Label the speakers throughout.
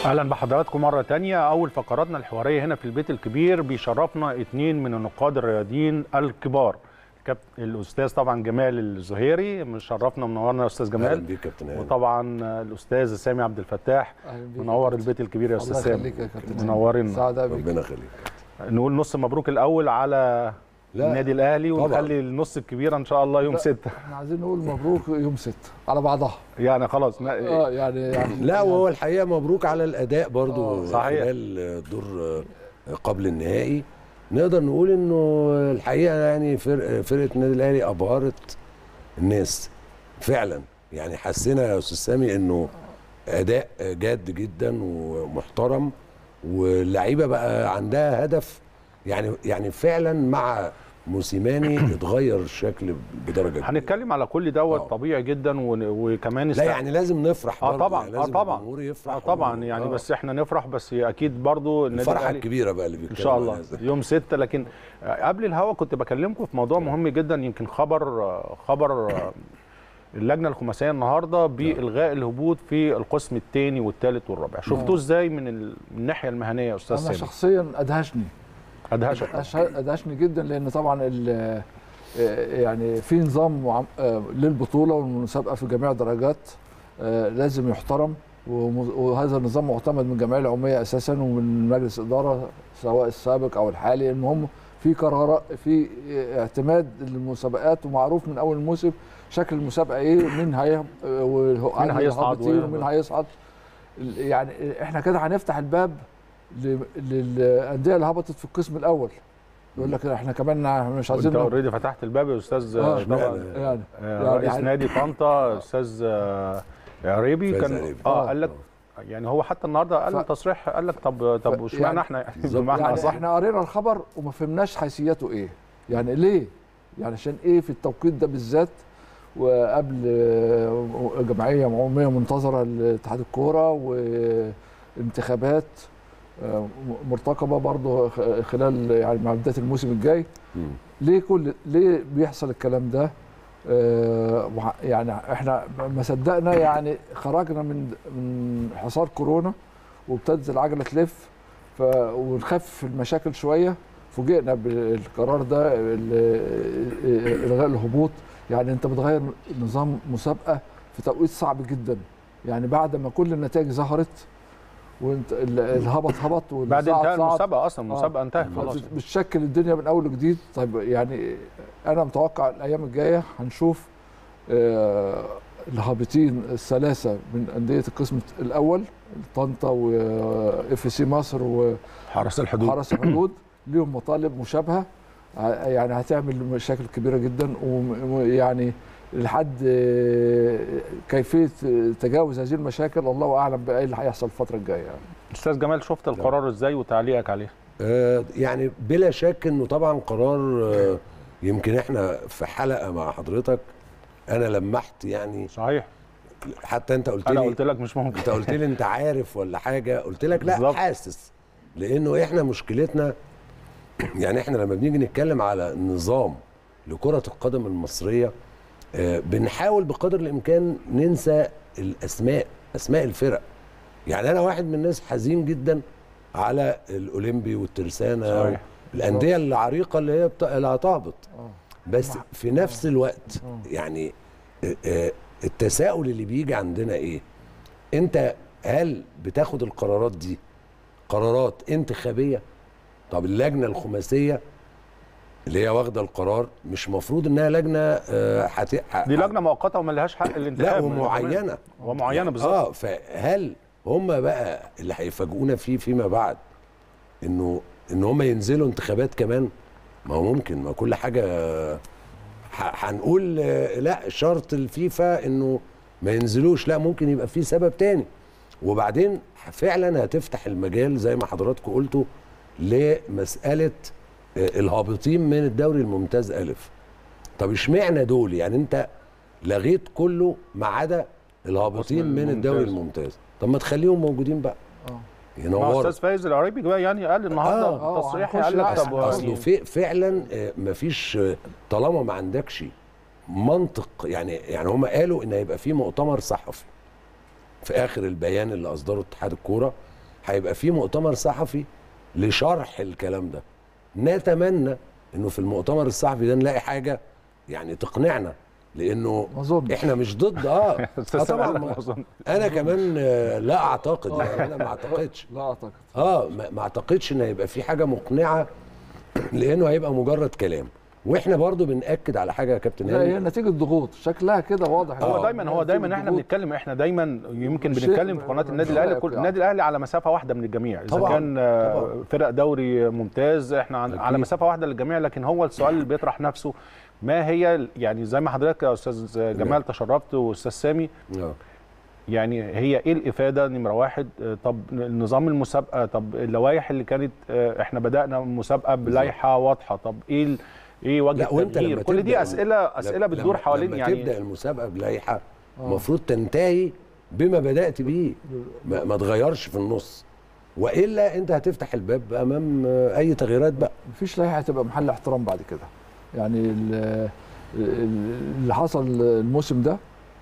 Speaker 1: اهلا بحضراتكم مره تانية اول فقراتنا الحواريه هنا في البيت الكبير بيشرفنا اثنين من النقاد الرياضيين الكبار كابتن الاستاذ طبعا جمال الزهيري مشرفنا منورنا يا استاذ
Speaker 2: اهلا
Speaker 1: جمال
Speaker 2: بيك يا كابتن هاني
Speaker 1: وطبعا الاستاذ سامي عبد الفتاح
Speaker 3: أهلا بيك.
Speaker 1: منور البيت الكبير يا استاذ
Speaker 3: الله
Speaker 1: سامي
Speaker 3: يخليك يا كابتن
Speaker 1: منورنا
Speaker 3: سعد بيك
Speaker 2: ربنا يخليك
Speaker 1: نقول نص مبروك الاول على
Speaker 2: لا،
Speaker 1: النادي الاهلي
Speaker 2: طبعاً.
Speaker 1: ونخلي النص الكبير ان شاء الله يوم
Speaker 3: لا.
Speaker 1: 6
Speaker 3: احنا عايزين نقول مبروك يوم 6 على بعضها
Speaker 1: يعني خلاص ما-
Speaker 3: اه يعني يعني
Speaker 2: لا وهو الحقيقه مبروك على الاداء برضو
Speaker 3: آه،
Speaker 1: صحيح.
Speaker 2: خلال الدور قبل النهائي نقدر نقول انه الحقيقه يعني فرق فرقه النادي الاهلي ابهرت الناس فعلا يعني حسينا يا استاذ سامي انه اداء جاد جدا ومحترم واللعيبه بقى عندها هدف يعني يعني فعلا مع موسيماني اتغير الشكل بدرجه كبيرة.
Speaker 1: هنتكلم على كل دوت
Speaker 2: آه.
Speaker 1: طبيعي جدا ون- وكمان
Speaker 2: لا
Speaker 1: است-
Speaker 2: يعني لازم نفرح
Speaker 1: اه
Speaker 2: برضه،
Speaker 1: طبعا
Speaker 2: يعني
Speaker 1: اه
Speaker 2: لازم
Speaker 1: طبعا
Speaker 2: الجمهور يفرح
Speaker 1: اه طبعا
Speaker 2: و-
Speaker 1: يعني
Speaker 2: آه.
Speaker 1: بس احنا نفرح بس اكيد برضو النادي
Speaker 2: الفرحه
Speaker 1: الأهلي
Speaker 2: الكبيره بقى اللي
Speaker 1: ان
Speaker 2: بيتكلم
Speaker 1: شاء الله
Speaker 2: عنها زي-
Speaker 1: يوم 6 لكن آه، قبل الهوا كنت بكلمكم في موضوع مهم جدا يمكن خبر آه، خبر آه، اللجنه الخماسيه النهارده بالغاء الهبوط في القسم الثاني والثالث والرابع شفتوه ازاي من ال- من الناحيه المهنيه يا استاذ
Speaker 3: انا
Speaker 1: سامي
Speaker 3: شخصيا ادهشني
Speaker 1: ادهشك
Speaker 3: أش- ادهشني جدا لان طبعا ال- آه، يعني في نظام وعم- آه، للبطوله والمسابقه في جميع الدرجات آه، لازم يحترم وم- وهذا النظام معتمد من الجمعيه العموميه اساسا ومن مجلس اداره سواء السابق او الحالي المهم في قرارات في اعتماد للمسابقات ومعروف من اول الموسم شكل المسابقه ايه مين هي
Speaker 1: مين هيصعد
Speaker 3: ومين
Speaker 1: و-
Speaker 3: ومين هيصعد يعني احنا كده هنفتح الباب ل- للانديه اللي هبطت في القسم الاول يقول لك احنا كمان مش عايزين
Speaker 1: انت
Speaker 3: نهبط.
Speaker 1: اوريدي فتحت الباب يا استاذ
Speaker 3: آه،
Speaker 1: آه، طبعا
Speaker 2: اشمعنى؟
Speaker 3: يعني
Speaker 1: آه،
Speaker 3: يعني-
Speaker 1: رئيس
Speaker 3: يعني-
Speaker 1: نادي طنطا استاذ آه، عريبي
Speaker 2: فايز
Speaker 1: كان
Speaker 2: عريبي.
Speaker 1: اه
Speaker 3: آه.
Speaker 1: قال لك يعني هو حتى النهارده قال
Speaker 3: ف-
Speaker 1: تصريح قال لك طب طب
Speaker 3: ف-
Speaker 1: واشمعنى
Speaker 3: يعني-
Speaker 1: احنا يعني
Speaker 2: بالظبط.
Speaker 1: بمعنى
Speaker 3: يعني
Speaker 1: اصح
Speaker 3: احنا قرينا الخبر وما فهمناش حيثياته ايه يعني ليه يعني عشان ايه في التوقيت ده بالذات وقبل آه، جمعيه عموميه منتظره لاتحاد الكوره وانتخابات آه، مرتقبه برضه خ- خلال يعني مع بدايه الموسم الجاي
Speaker 2: مم.
Speaker 3: ليه كل ليه بيحصل الكلام ده آه وع- يعني احنا ما صدقنا يعني خرجنا من من حصار كورونا وابتدت العجله تلف ف ونخفف المشاكل شويه فوجئنا بالقرار ده ال- الغاء الهبوط يعني انت بتغير نظام مسابقه في توقيت صعب جدا يعني بعد ما كل النتائج ظهرت وانت ال- الهبط هبط
Speaker 1: بعد
Speaker 3: والصعد
Speaker 1: انتهاء
Speaker 3: صعد.
Speaker 1: المسابقه اصلا المسابقه انتهت
Speaker 3: خلاص
Speaker 1: خلاص
Speaker 3: بتشكل الدنيا من اول وجديد طيب يعني انا متوقع الايام الجايه هنشوف آه، الهابطين الثلاثه من انديه القسم الاول طنطا واف سي مصر
Speaker 1: حرس الحدود
Speaker 3: وحرس الحدود ليهم مطالب مشابهه ع- يعني هتعمل مشاكل كبيره جدا وم- ويعني لحد آه، كيفيه تجاوز هذه المشاكل الله اعلم بايه اللي هيحصل الفتره الجايه يعني.
Speaker 1: استاذ جمال شفت القرار ازاي وتعليقك عليه
Speaker 2: آه، يعني بلا شك انه طبعا قرار آه، يمكن احنا في حلقه مع حضرتك انا لمحت يعني
Speaker 1: صحيح
Speaker 2: حتى انت قلت
Speaker 1: انا
Speaker 2: لي
Speaker 1: قلت لك مش ممكن
Speaker 2: انت قلت لي انت عارف ولا حاجه قلت لك لا
Speaker 1: بالظبط.
Speaker 2: حاسس لانه احنا مشكلتنا يعني احنا لما بنيجي نتكلم على نظام لكره القدم المصريه آه، بنحاول بقدر الامكان ننسى الاسماء اسماء الفرق يعني انا واحد من الناس حزين جدا على الاولمبي والترسانه
Speaker 1: صحيح.
Speaker 2: الانديه العريقه اللي هي بت... اللي هتهبط
Speaker 3: آه.
Speaker 2: بس في نفس الوقت
Speaker 3: آه.
Speaker 2: يعني آه، آه، التساؤل اللي بيجي عندنا ايه انت هل بتاخد القرارات دي قرارات انتخابيه طب اللجنه الخماسيه اللي هي واخده القرار مش مفروض انها لجنه آه، حت... ح-
Speaker 1: دي لجنه مؤقته وما لهاش حق
Speaker 2: لا
Speaker 1: الانتخاب
Speaker 2: ومعينه
Speaker 1: ومعينه بالظبط
Speaker 2: اه فهل هم بقى اللي هيفاجئونا فيه فيما بعد انه ان هم ينزلوا انتخابات كمان ما هو ممكن ما كل حاجه ح- هنقول آه، لا شرط الفيفا انه ما ينزلوش لا ممكن يبقى في سبب تاني وبعدين فعلا هتفتح المجال زي ما حضراتكم قلتوا لمساله آه، الهابطين من الدوري الممتاز الف طب اشمعنى دول يعني انت لغيت كله ما عدا الهابطين
Speaker 1: القسم
Speaker 2: من الدوري
Speaker 1: الممتاز.
Speaker 2: الممتاز طب ما تخليهم موجودين بقى
Speaker 3: آه.
Speaker 1: مع
Speaker 2: ينوروا
Speaker 1: استاذ فايز العريبي جاي يعني قال النهارده
Speaker 3: آه،
Speaker 1: تصريح
Speaker 3: هنخش
Speaker 1: قال لك
Speaker 3: بقى
Speaker 1: طب
Speaker 2: اصله في فعلا آه، مفيش آه، طالما ما عندكش منطق يعني يعني هم قالوا ان هيبقى في مؤتمر صحفي في اخر البيان اللي اصدره اتحاد الكوره هيبقى في مؤتمر صحفي لشرح الكلام ده نتمنى انه في المؤتمر الصحفي ده نلاقي حاجه يعني تقنعنا لانه
Speaker 3: ما اظنش
Speaker 2: احنا مش ضد اه,
Speaker 1: أستاذ
Speaker 2: آه
Speaker 1: سامح،
Speaker 2: طبعا
Speaker 1: لا،
Speaker 2: ما-
Speaker 1: ما أظن.
Speaker 2: انا كمان آه، لا اعتقد يعني انا ما اعتقدش
Speaker 3: لا اعتقد
Speaker 2: اه ما ما اعتقدش ان هيبقى في حاجه مقنعه لانه هيبقى مجرد كلام واحنا برضو بناكد على حاجه يا كابتن
Speaker 3: لا هي
Speaker 2: هاني
Speaker 3: نتيجه ضغوط شكلها كده واضح
Speaker 1: هو
Speaker 3: إن
Speaker 1: دايما هو
Speaker 3: نتيجة
Speaker 1: دايما احنا
Speaker 3: ضغوط.
Speaker 1: بنتكلم احنا دايما يمكن
Speaker 3: شيء
Speaker 1: بنتكلم في قناه
Speaker 3: من
Speaker 1: النادي الاهلي
Speaker 3: رأيك
Speaker 1: كل
Speaker 3: يعني.
Speaker 1: النادي الاهلي على مسافه واحده من الجميع اذا
Speaker 2: طبعاً،
Speaker 1: كان آه،
Speaker 2: طبعاً.
Speaker 1: فرق دوري ممتاز احنا عن- على
Speaker 2: أكيد.
Speaker 1: مسافه واحده للجميع لكن هو السؤال اللي بيطرح نفسه ما هي يعني زي ما حضرتك يا استاذ جمال تشرفت واستاذ سامي
Speaker 2: آه.
Speaker 1: يعني هي ايه الافاده نمره واحد آه، طب نظام المسابقه طب اللوائح اللي كانت آه، احنا بدانا مسابقه بلائحه واضحه طب ايه ال- ايه وجه
Speaker 2: لا وانت
Speaker 1: التغيير
Speaker 2: لما
Speaker 1: كل دي
Speaker 2: تبدأ-
Speaker 1: اسئله اسئله
Speaker 2: لما-
Speaker 1: بتدور حوالين
Speaker 2: لما
Speaker 1: يعني
Speaker 2: تبدا المسابقه بلائحه المفروض تنتهي بما بدات بيه ما, ما تغيرش في النص والا انت هتفتح الباب امام آه، اي تغييرات بقى
Speaker 3: مفيش لائحه هتبقى محل احترام بعد كده يعني ال- ال- اللي حصل الموسم ده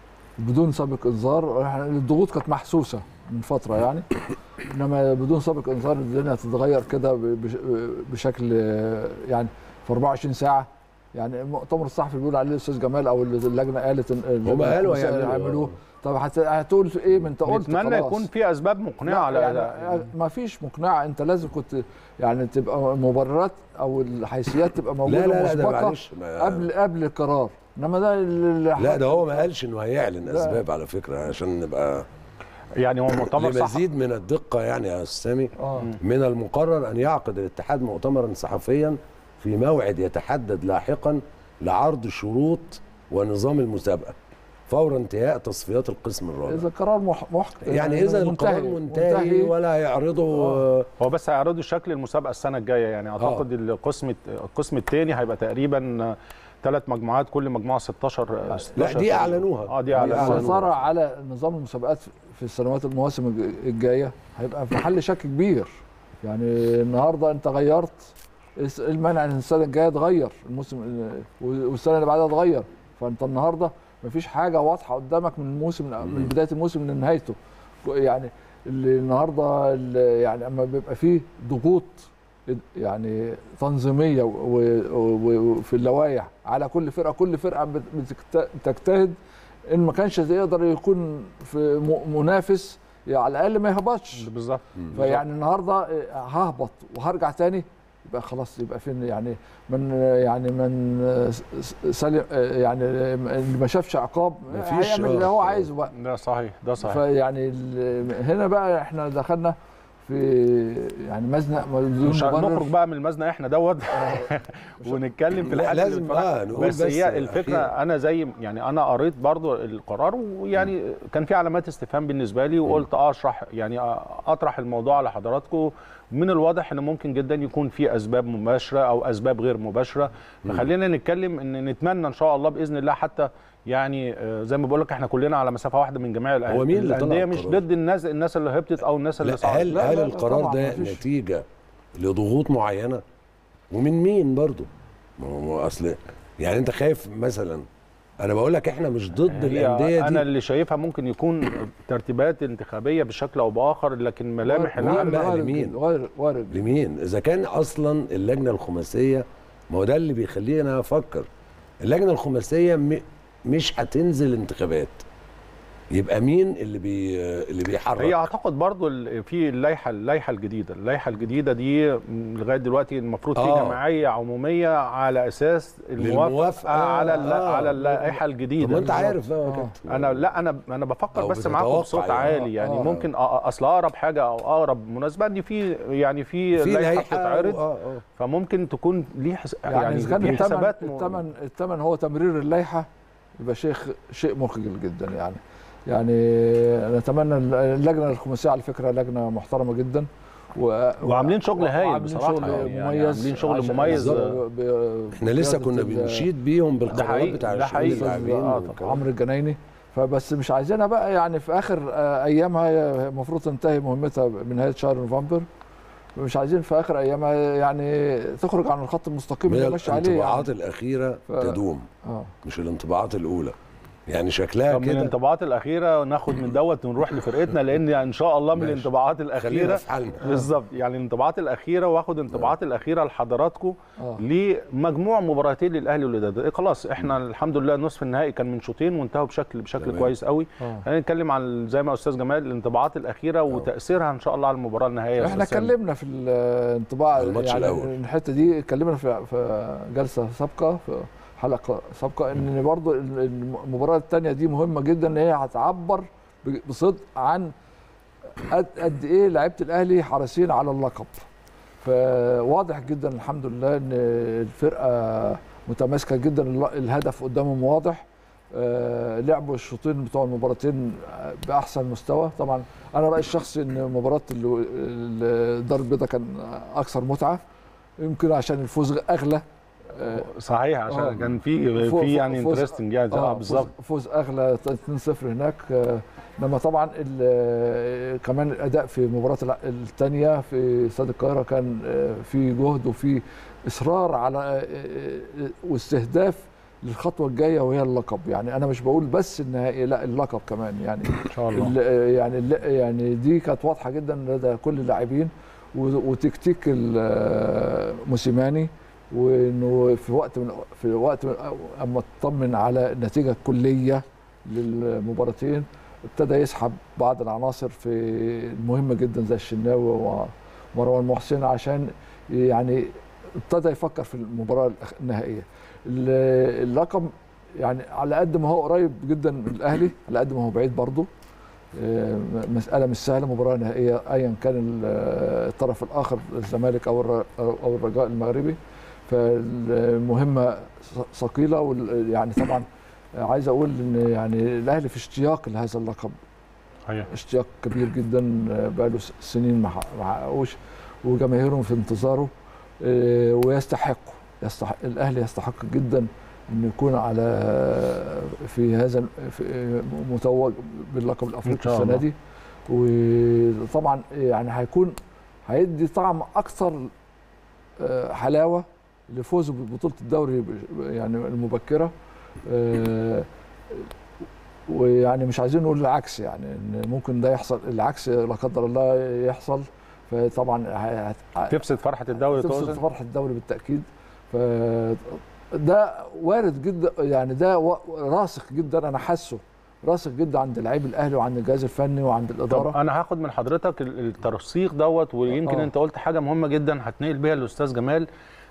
Speaker 3: بدون سابق انذار إحنا الضغوط كانت محسوسه من فتره يعني انما بدون سابق انذار الدنيا تتغير كده ب- بش- بشكل آه، يعني في 24 ساعه يعني المؤتمر الصحفي اللي بيقول عليه الاستاذ جمال او اللجنه قالت إن-
Speaker 2: هم قالوا
Speaker 3: المسائل
Speaker 2: هيعملوا.
Speaker 3: هيعملوه طب هت- هتقول في ايه ما انت قلت
Speaker 1: نتمنى
Speaker 3: خلاص.
Speaker 1: يكون في اسباب مقنعه على
Speaker 3: يعني ما فيش مقنعه انت لازم كنت يعني تبقى مبررات او الحيثيات تبقى موجوده
Speaker 2: لا لا لا ده
Speaker 3: مسبقه
Speaker 2: معلش ما-
Speaker 3: قبل قبل القرار انما ده ال-
Speaker 2: لا ده هو ما قالش انه هيعلن
Speaker 3: لا.
Speaker 2: اسباب على فكره عشان نبقى
Speaker 1: يعني هو مؤتمر صحفي
Speaker 2: لمزيد من الدقه يعني يا استاذ سامي
Speaker 3: اه
Speaker 2: من المقرر ان يعقد الاتحاد مؤتمرا صحفيا في موعد يتحدد لاحقا لعرض شروط ونظام المسابقه فور انتهاء تصفيات القسم الرابع
Speaker 3: اذا القرار مح... محكم
Speaker 2: يعني اذا القرار منتهي ولا هيعرضوا آه.
Speaker 1: هو بس هيعرضوا شكل المسابقه السنه الجايه يعني اعتقد القسم القسم الثاني هيبقى تقريبا ثلاث مجموعات كل مجموعه 16 16
Speaker 2: دي أعلنوها.
Speaker 1: اه دي
Speaker 2: دي
Speaker 1: اعلنوها
Speaker 2: أعلنوها.
Speaker 3: السيطره على نظام المسابقات في السنوات المواسم الج- الجايه هيبقى في محل شك كبير يعني النهارده انت غيرت الس- المانع ان السنه الجايه اتغير الموسم والسنه اللي بعدها اتغير فانت النهارده مفيش حاجه واضحه قدامك من الموسم من بدايه الموسم لنهايته يعني اللي النهارده اللي يعني اما بيبقى فيه ضغوط يعني تنظيميه و- و- وفي اللوائح على كل فرقه كل فرقه بت- بتجت- بتجتهد ان ما كانش يقدر يكون في م- منافس يعني على الاقل ما يهبطش
Speaker 1: بالظبط
Speaker 3: فيعني النهارده ههبط وهرجع تاني يبقى خلاص يبقى فين يعني من يعني من سلم يعني اللي ما شافش عقاب
Speaker 2: مفيش
Speaker 3: هيعمل اللي هو
Speaker 2: آه.
Speaker 3: عايزه بقى
Speaker 1: ده صحيح ده صحيح
Speaker 3: فيعني ال- هنا بقى احنا دخلنا في يعني مزنق بدون
Speaker 1: مش
Speaker 3: مبرر.
Speaker 1: هنخرج بقى من المزنق احنا دوت ونتكلم في
Speaker 2: لا،
Speaker 1: الحاجه
Speaker 2: لازم آه، نقول
Speaker 1: بس,
Speaker 2: بس
Speaker 1: هي الفكره
Speaker 2: أخيراً.
Speaker 1: انا زي يعني انا قريت برضو القرار ويعني كان في علامات استفهام بالنسبه لي وقلت اشرح يعني اطرح الموضوع على حضراتكم من الواضح ان ممكن جدا يكون في اسباب مباشره او اسباب غير مباشره فخلينا نتكلم ان نتمنى ان شاء الله باذن الله حتى يعني آه، زي ما بقول لك احنا كلنا على مسافه واحده من جميع الأهل-
Speaker 2: هو مين اللي طلع
Speaker 1: الانديه مش
Speaker 2: القرار؟
Speaker 1: ضد الناس الناس اللي هبطت او الناس اللي
Speaker 2: لا
Speaker 1: صعدت
Speaker 2: هل
Speaker 3: لا،
Speaker 2: هل
Speaker 3: لا،
Speaker 2: القرار
Speaker 3: طبعاً
Speaker 2: ده
Speaker 3: مفيش.
Speaker 2: نتيجه لضغوط معينه ومن مين برضو ما هو اصل يعني انت خايف مثلا انا بقول لك احنا مش ضد
Speaker 1: هي
Speaker 2: الانديه
Speaker 1: انا
Speaker 2: دي
Speaker 1: اللي شايفها ممكن يكون ترتيبات انتخابيه بشكل او باخر لكن ملامح
Speaker 2: وارد.
Speaker 1: العالم
Speaker 2: بقى
Speaker 3: وارد
Speaker 2: لمين؟
Speaker 3: جداً، وارد وارد
Speaker 2: لمين اذا كان اصلا اللجنه الخماسيه ما هو ده اللي بيخلينا افكر اللجنه الخماسيه م- مش هتنزل انتخابات يبقى مين اللي بي اللي بيحرك
Speaker 1: هي اعتقد برضو ال- في اللائحه اللائحه الجديده اللائحه الجديده دي م- لغايه دلوقتي المفروض في
Speaker 2: آه.
Speaker 1: جمعيه عموميه على اساس الموافقه
Speaker 2: للموافقة.
Speaker 1: على الل-
Speaker 2: آه.
Speaker 1: على اللائحه
Speaker 2: طب
Speaker 1: الجديده
Speaker 2: ما انت عارف بقى يا
Speaker 3: آه.
Speaker 2: كابتن
Speaker 1: انا لا انا انا بفكر
Speaker 2: أو
Speaker 1: بس معاكم
Speaker 2: بتتوقع
Speaker 1: بصوت
Speaker 2: يعني.
Speaker 1: عالي يعني
Speaker 3: آه.
Speaker 1: ممكن أ- اصل اقرب حاجه او اقرب مناسبه ان في يعني في
Speaker 2: في
Speaker 1: لائحه
Speaker 2: لائحه
Speaker 1: بتتعرض
Speaker 2: آه، آه.
Speaker 1: فممكن تكون ليه حس...
Speaker 3: يعني,
Speaker 1: يعني,
Speaker 3: اذا كان
Speaker 1: ليه
Speaker 3: الثمن
Speaker 1: حسابات م-
Speaker 3: الثمن الثمن هو تمرير اللائحه يبقى شيء شيء مخجل جدا يعني يعني نتمنى اللجنه الخماسيه على فكره لجنه محترمه جدا و...
Speaker 1: وعاملين شغل هايل
Speaker 3: وعاملين
Speaker 1: بصراحة
Speaker 3: شغل
Speaker 1: يعني، يعني
Speaker 3: مميز
Speaker 1: عاملين شغل
Speaker 3: عشان-
Speaker 1: مميز.
Speaker 3: ب- ب-
Speaker 2: احنا لسه
Speaker 3: بقيادة
Speaker 2: كنا
Speaker 3: ال-
Speaker 2: بنشيد بيهم بالقرارات
Speaker 1: حقيقي،
Speaker 2: بتاع
Speaker 1: ده
Speaker 2: الشؤون
Speaker 1: حقيقي.
Speaker 2: اللاعبين
Speaker 3: آه،
Speaker 2: والكلام.
Speaker 3: عمرو الجنايني فبس مش عايزينها بقى يعني في اخر آه، ايامها هي المفروض تنتهي مهمتها بنهايه شهر نوفمبر مش عايزين في اخر ايامها يعني تخرج عن الخط المستقيم
Speaker 2: من
Speaker 3: اللي ماشي عليه
Speaker 2: الانطباعات
Speaker 3: يعني.
Speaker 2: الاخيره
Speaker 3: ف-
Speaker 2: تدوم
Speaker 3: اه
Speaker 2: مش الانطباعات الاولى يعني شكلها
Speaker 1: طب من
Speaker 2: كده
Speaker 1: الانطباعات الاخيره ناخد من دوت ونروح لفرقتنا لان ان شاء الله من
Speaker 2: ماشي.
Speaker 1: الانطباعات
Speaker 2: خلينا
Speaker 1: الاخيره
Speaker 2: في حالنا
Speaker 1: بالظبط يعني الانطباعات الاخيره واخد الانطباعات الاخيره لحضراتكم
Speaker 3: آه.
Speaker 1: لمجموع مباراتين للاهلي والوداد إيه خلاص احنا الحمد لله نصف النهائي كان من شوطين وانتهوا بشكل بشكل
Speaker 2: تمام.
Speaker 1: كويس قوي
Speaker 3: آه.
Speaker 1: خلينا نتكلم عن زي ما استاذ جمال الانطباعات الاخيره وتاثيرها ان شاء الله على المباراه النهائيه يا
Speaker 3: احنا
Speaker 1: أستاذ سامي.
Speaker 3: اتكلمنا في الانطباع
Speaker 2: الماتش
Speaker 3: يعني
Speaker 2: الأول.
Speaker 3: الحته دي اتكلمنا في في جلسه سابقه في حلقه سابقه ان برضو المباراه الثانيه دي مهمه جدا ان هي هتعبر بصدق عن قد قد ايه لعيبه الاهلي حريصين على اللقب فواضح جدا الحمد لله ان الفرقه متماسكه جدا الهدف قدامهم واضح آه، لعبوا الشوطين بتوع المباراتين باحسن مستوى طبعا انا رايي الشخصي ان مباراه ال- ال- الدار البيضاء كان اكثر متعه يمكن عشان الفوز اغلى آه،
Speaker 1: صحيح عشان
Speaker 3: آه.
Speaker 1: كان في
Speaker 3: فوز-
Speaker 1: في يعني
Speaker 3: فوز-
Speaker 1: انترستنج يعني
Speaker 3: آه،
Speaker 1: اه بالظبط
Speaker 3: فوز, فوز اغلى 2-0 هناك آه، انما طبعا ال- آه، كمان الاداء في المباراه الثانيه في استاد القاهره كان آه، في جهد وفي اصرار على آه، آه، واستهداف للخطوه الجايه وهي اللقب يعني انا مش بقول بس النهائي لا اللقب كمان يعني
Speaker 1: ان شاء الله
Speaker 3: ال- يعني ال- يعني دي كانت واضحه جدا لدى كل اللاعبين و- وتكتيك ال- موسيماني وانه في وقت من في وقت من اما اطمن على النتيجه الكليه للمباراتين ابتدى يسحب بعض العناصر في المهمه جدا زي الشناوي ومروان محسن عشان يعني ابتدى يفكر في المباراه الأخ- النهائيه ال- اللقب يعني على قد ما هو قريب جدا من الاهلي على قد ما هو بعيد برضه آه، مساله مش سهله مباراه نهائيه ايا كان ال- الطرف الاخر الزمالك او الر- او الرجاء المغربي فالمهمه ث- ثقيله وال- يعني طبعا عايز اقول ان يعني الاهلي في اشتياق لهذا اللقب
Speaker 1: صحيح
Speaker 3: اشتياق كبير جدا بقاله س- سنين ما حق- ما حققوش وجماهيرهم في انتظاره آه، ويستحقوا يستحق الاهلي يستحق جدا انه يكون على في هذا في متوج باللقب
Speaker 1: إن
Speaker 3: الافريقي
Speaker 1: شاء
Speaker 3: السنه
Speaker 1: الله.
Speaker 3: دي وطبعا يعني هيكون هيدي طعم اكثر آه، حلاوه لفوزه ببطوله الدوري ب- يعني المبكره آه، ويعني مش عايزين نقول العكس يعني ان ممكن ده يحصل العكس لا قدر الله يحصل فطبعا ه- هت-
Speaker 1: تفسد فرحه الدوري
Speaker 3: تفسد
Speaker 1: تقصد
Speaker 3: فرحه الدوري بالتاكيد ف ده وارد جدا يعني ده و- راسخ جدا انا حاسه راسخ جدا عند لعيب الاهلي وعند الجهاز الفني وعند
Speaker 1: طب
Speaker 3: الاداره
Speaker 1: انا هاخد من حضرتك ال- الترسيق دوت ويمكن
Speaker 3: آه.
Speaker 1: انت قلت حاجه مهمه جدا هتنقل بيها الاستاذ جمال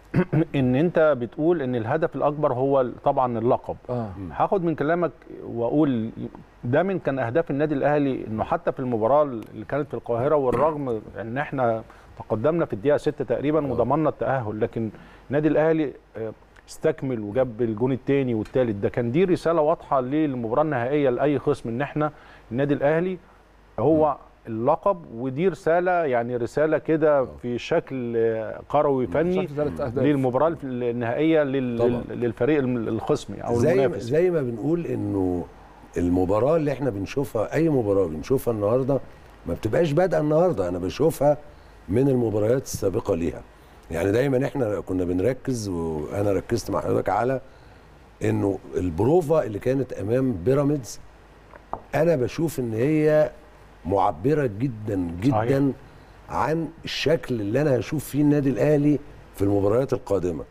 Speaker 1: ان انت بتقول ان الهدف الاكبر هو ال- طبعا اللقب
Speaker 3: اه
Speaker 1: هاخد من كلامك واقول ده من كان اهداف النادي الاهلي انه حتى في المباراه اللي كانت في القاهره والرغم ان احنا تقدمنا في الدقيقه 6 تقريبا وضمننا التاهل لكن النادي الاهلي آه، استكمل وجاب الجون الثاني والثالث ده كان دي رساله واضحه للمباراه النهائيه لاي خصم ان احنا النادي الاهلي هو اللقب ودي رساله يعني رساله كده في شكل آه، كروي فني
Speaker 3: شكل ثلاث اهداف
Speaker 1: للمباراه النهائيه لل-
Speaker 2: طبعا.
Speaker 1: للفريق الخصمي او
Speaker 2: زي
Speaker 1: المنافس
Speaker 2: زي ما بنقول انه المباراه اللي احنا بنشوفها اي مباراه بنشوفها النهارده ما بتبقاش بادئه النهارده انا بشوفها من المباريات السابقه ليها يعني دايما احنا كنا بنركز وانا ركزت مع حضرتك على انه البروفا اللي كانت امام بيراميدز انا بشوف ان هي معبره جدا جدا
Speaker 1: صحيح.
Speaker 2: عن الشكل اللي انا هشوف فيه النادي الاهلي في المباريات القادمه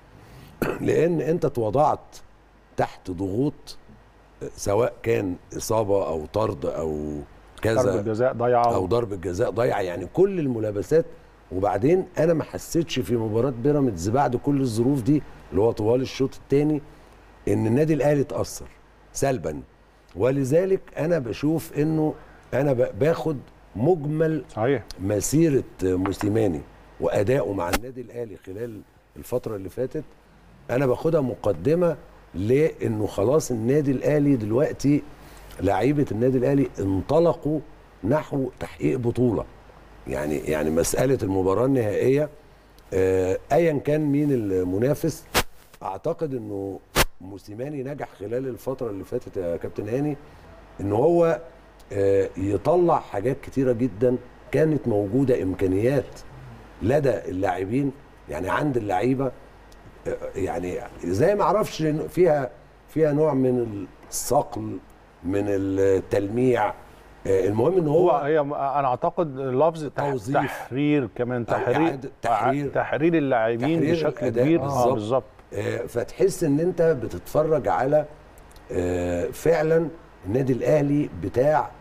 Speaker 2: لان انت اتوضعت تحت ضغوط سواء كان اصابه او طرد او
Speaker 1: ضربه
Speaker 2: كذا
Speaker 1: جزاء ضيعه
Speaker 2: او ضربه جزاء ضايعه يعني كل الملابسات وبعدين انا ما حسيتش في مباراه بيراميدز بعد كل الظروف دي اللي هو طوال الشوط الثاني ان النادي الاهلي اتاثر سلبا ولذلك انا بشوف انه انا ب- باخد مجمل
Speaker 1: صحيح
Speaker 2: مسيره موسيماني واداؤه مع النادي الاهلي خلال الفتره اللي فاتت انا باخدها مقدمه لانه خلاص النادي الاهلي دلوقتي لعيبه النادي الاهلي انطلقوا نحو تحقيق بطوله يعني يعني مساله المباراه النهائيه آه، ايا كان مين المنافس اعتقد انه موسيماني نجح خلال الفتره اللي فاتت يا كابتن هاني ان هو آه، يطلع حاجات كتيره جدا كانت موجوده امكانيات لدى اللاعبين يعني عند اللعيبه آه، يعني زي ما اعرفش إن فيها فيها نوع من الصقل من التلميع آه، المهم ان
Speaker 1: هو
Speaker 2: هو
Speaker 1: هي انا اعتقد لفظ تح-
Speaker 2: توظيف.
Speaker 1: تحرير كمان تحرير
Speaker 2: إعادة تحرير.
Speaker 1: تحرير اللاعبين
Speaker 2: تحرير
Speaker 1: بشكل
Speaker 2: الأداء
Speaker 1: كبير
Speaker 2: بالظبط.
Speaker 1: اه بالظبط
Speaker 2: آه، فتحس ان انت بتتفرج على آه، فعلا النادي الاهلي بتاع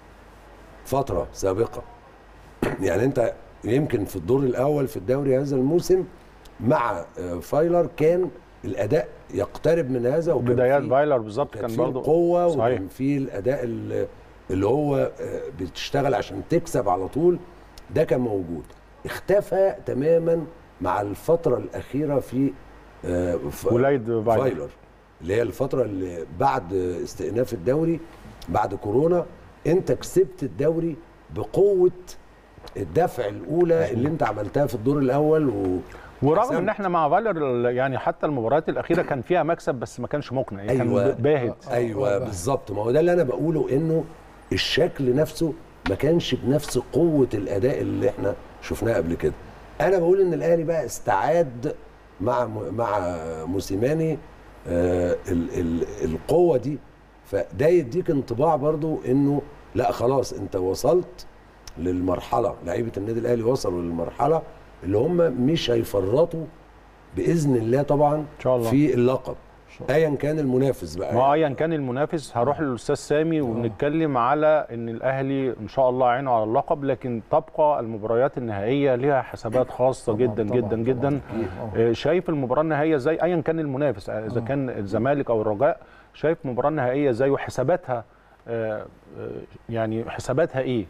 Speaker 2: فتره سابقه يعني انت يمكن في الدور الاول في الدوري هذا الموسم مع آه، فايلر كان الاداء يقترب من هذا وكان
Speaker 1: بدايات
Speaker 2: في-
Speaker 1: فايلر بالظبط
Speaker 2: كان
Speaker 1: كان
Speaker 2: في
Speaker 1: برضه
Speaker 2: القوه
Speaker 1: صحيح.
Speaker 2: وكان في الاداء ال- اللي هو آه، بتشتغل عشان تكسب على طول ده كان موجود اختفى تماما مع الفتره الاخيره في آه، ف-
Speaker 1: ولايد فايلر
Speaker 2: فايلر اللي هي الفتره اللي بعد استئناف الدوري بعد كورونا انت كسبت الدوري بقوه الدفع الاولى اللي انت عملتها في الدور الاول و
Speaker 1: ورغم
Speaker 2: حسام.
Speaker 1: ان احنا مع فايلر يعني حتى المباريات الاخيره كان فيها مكسب بس ما كانش مقنع يعني
Speaker 2: أيوة.
Speaker 1: كان باهت
Speaker 2: ايوه
Speaker 3: آه.
Speaker 2: بالظبط ما هو ده اللي انا بقوله انه الشكل نفسه ما كانش بنفس قوه الاداء اللي احنا شفناه قبل كده انا بقول ان الاهلي بقى استعاد مع مع موسيماني آه ال ال القوه دي فده يديك انطباع برضو انه لا خلاص انت وصلت للمرحله لعيبه النادي الاهلي وصلوا للمرحله اللي هم مش هيفرطوا باذن الله طبعا
Speaker 1: ان شاء الله
Speaker 2: في اللقب ايا كان المنافس بقى
Speaker 1: ما ايا كان المنافس هروح للاستاذ سامي ونتكلم على ان الاهلي ان شاء الله عينه على اللقب لكن تبقى المباريات النهائيه ليها حسابات خاصه
Speaker 3: طبعاً،
Speaker 1: جدا
Speaker 3: طبعاً،
Speaker 1: جدا
Speaker 3: طبعاً.
Speaker 1: جدا
Speaker 3: آه.
Speaker 1: آه، شايف المباراه النهائيه زي ايا كان المنافس آه، اذا كان الزمالك او الرجاء شايف المباراه النهائيه زي وحساباتها آه، آه، يعني حساباتها ايه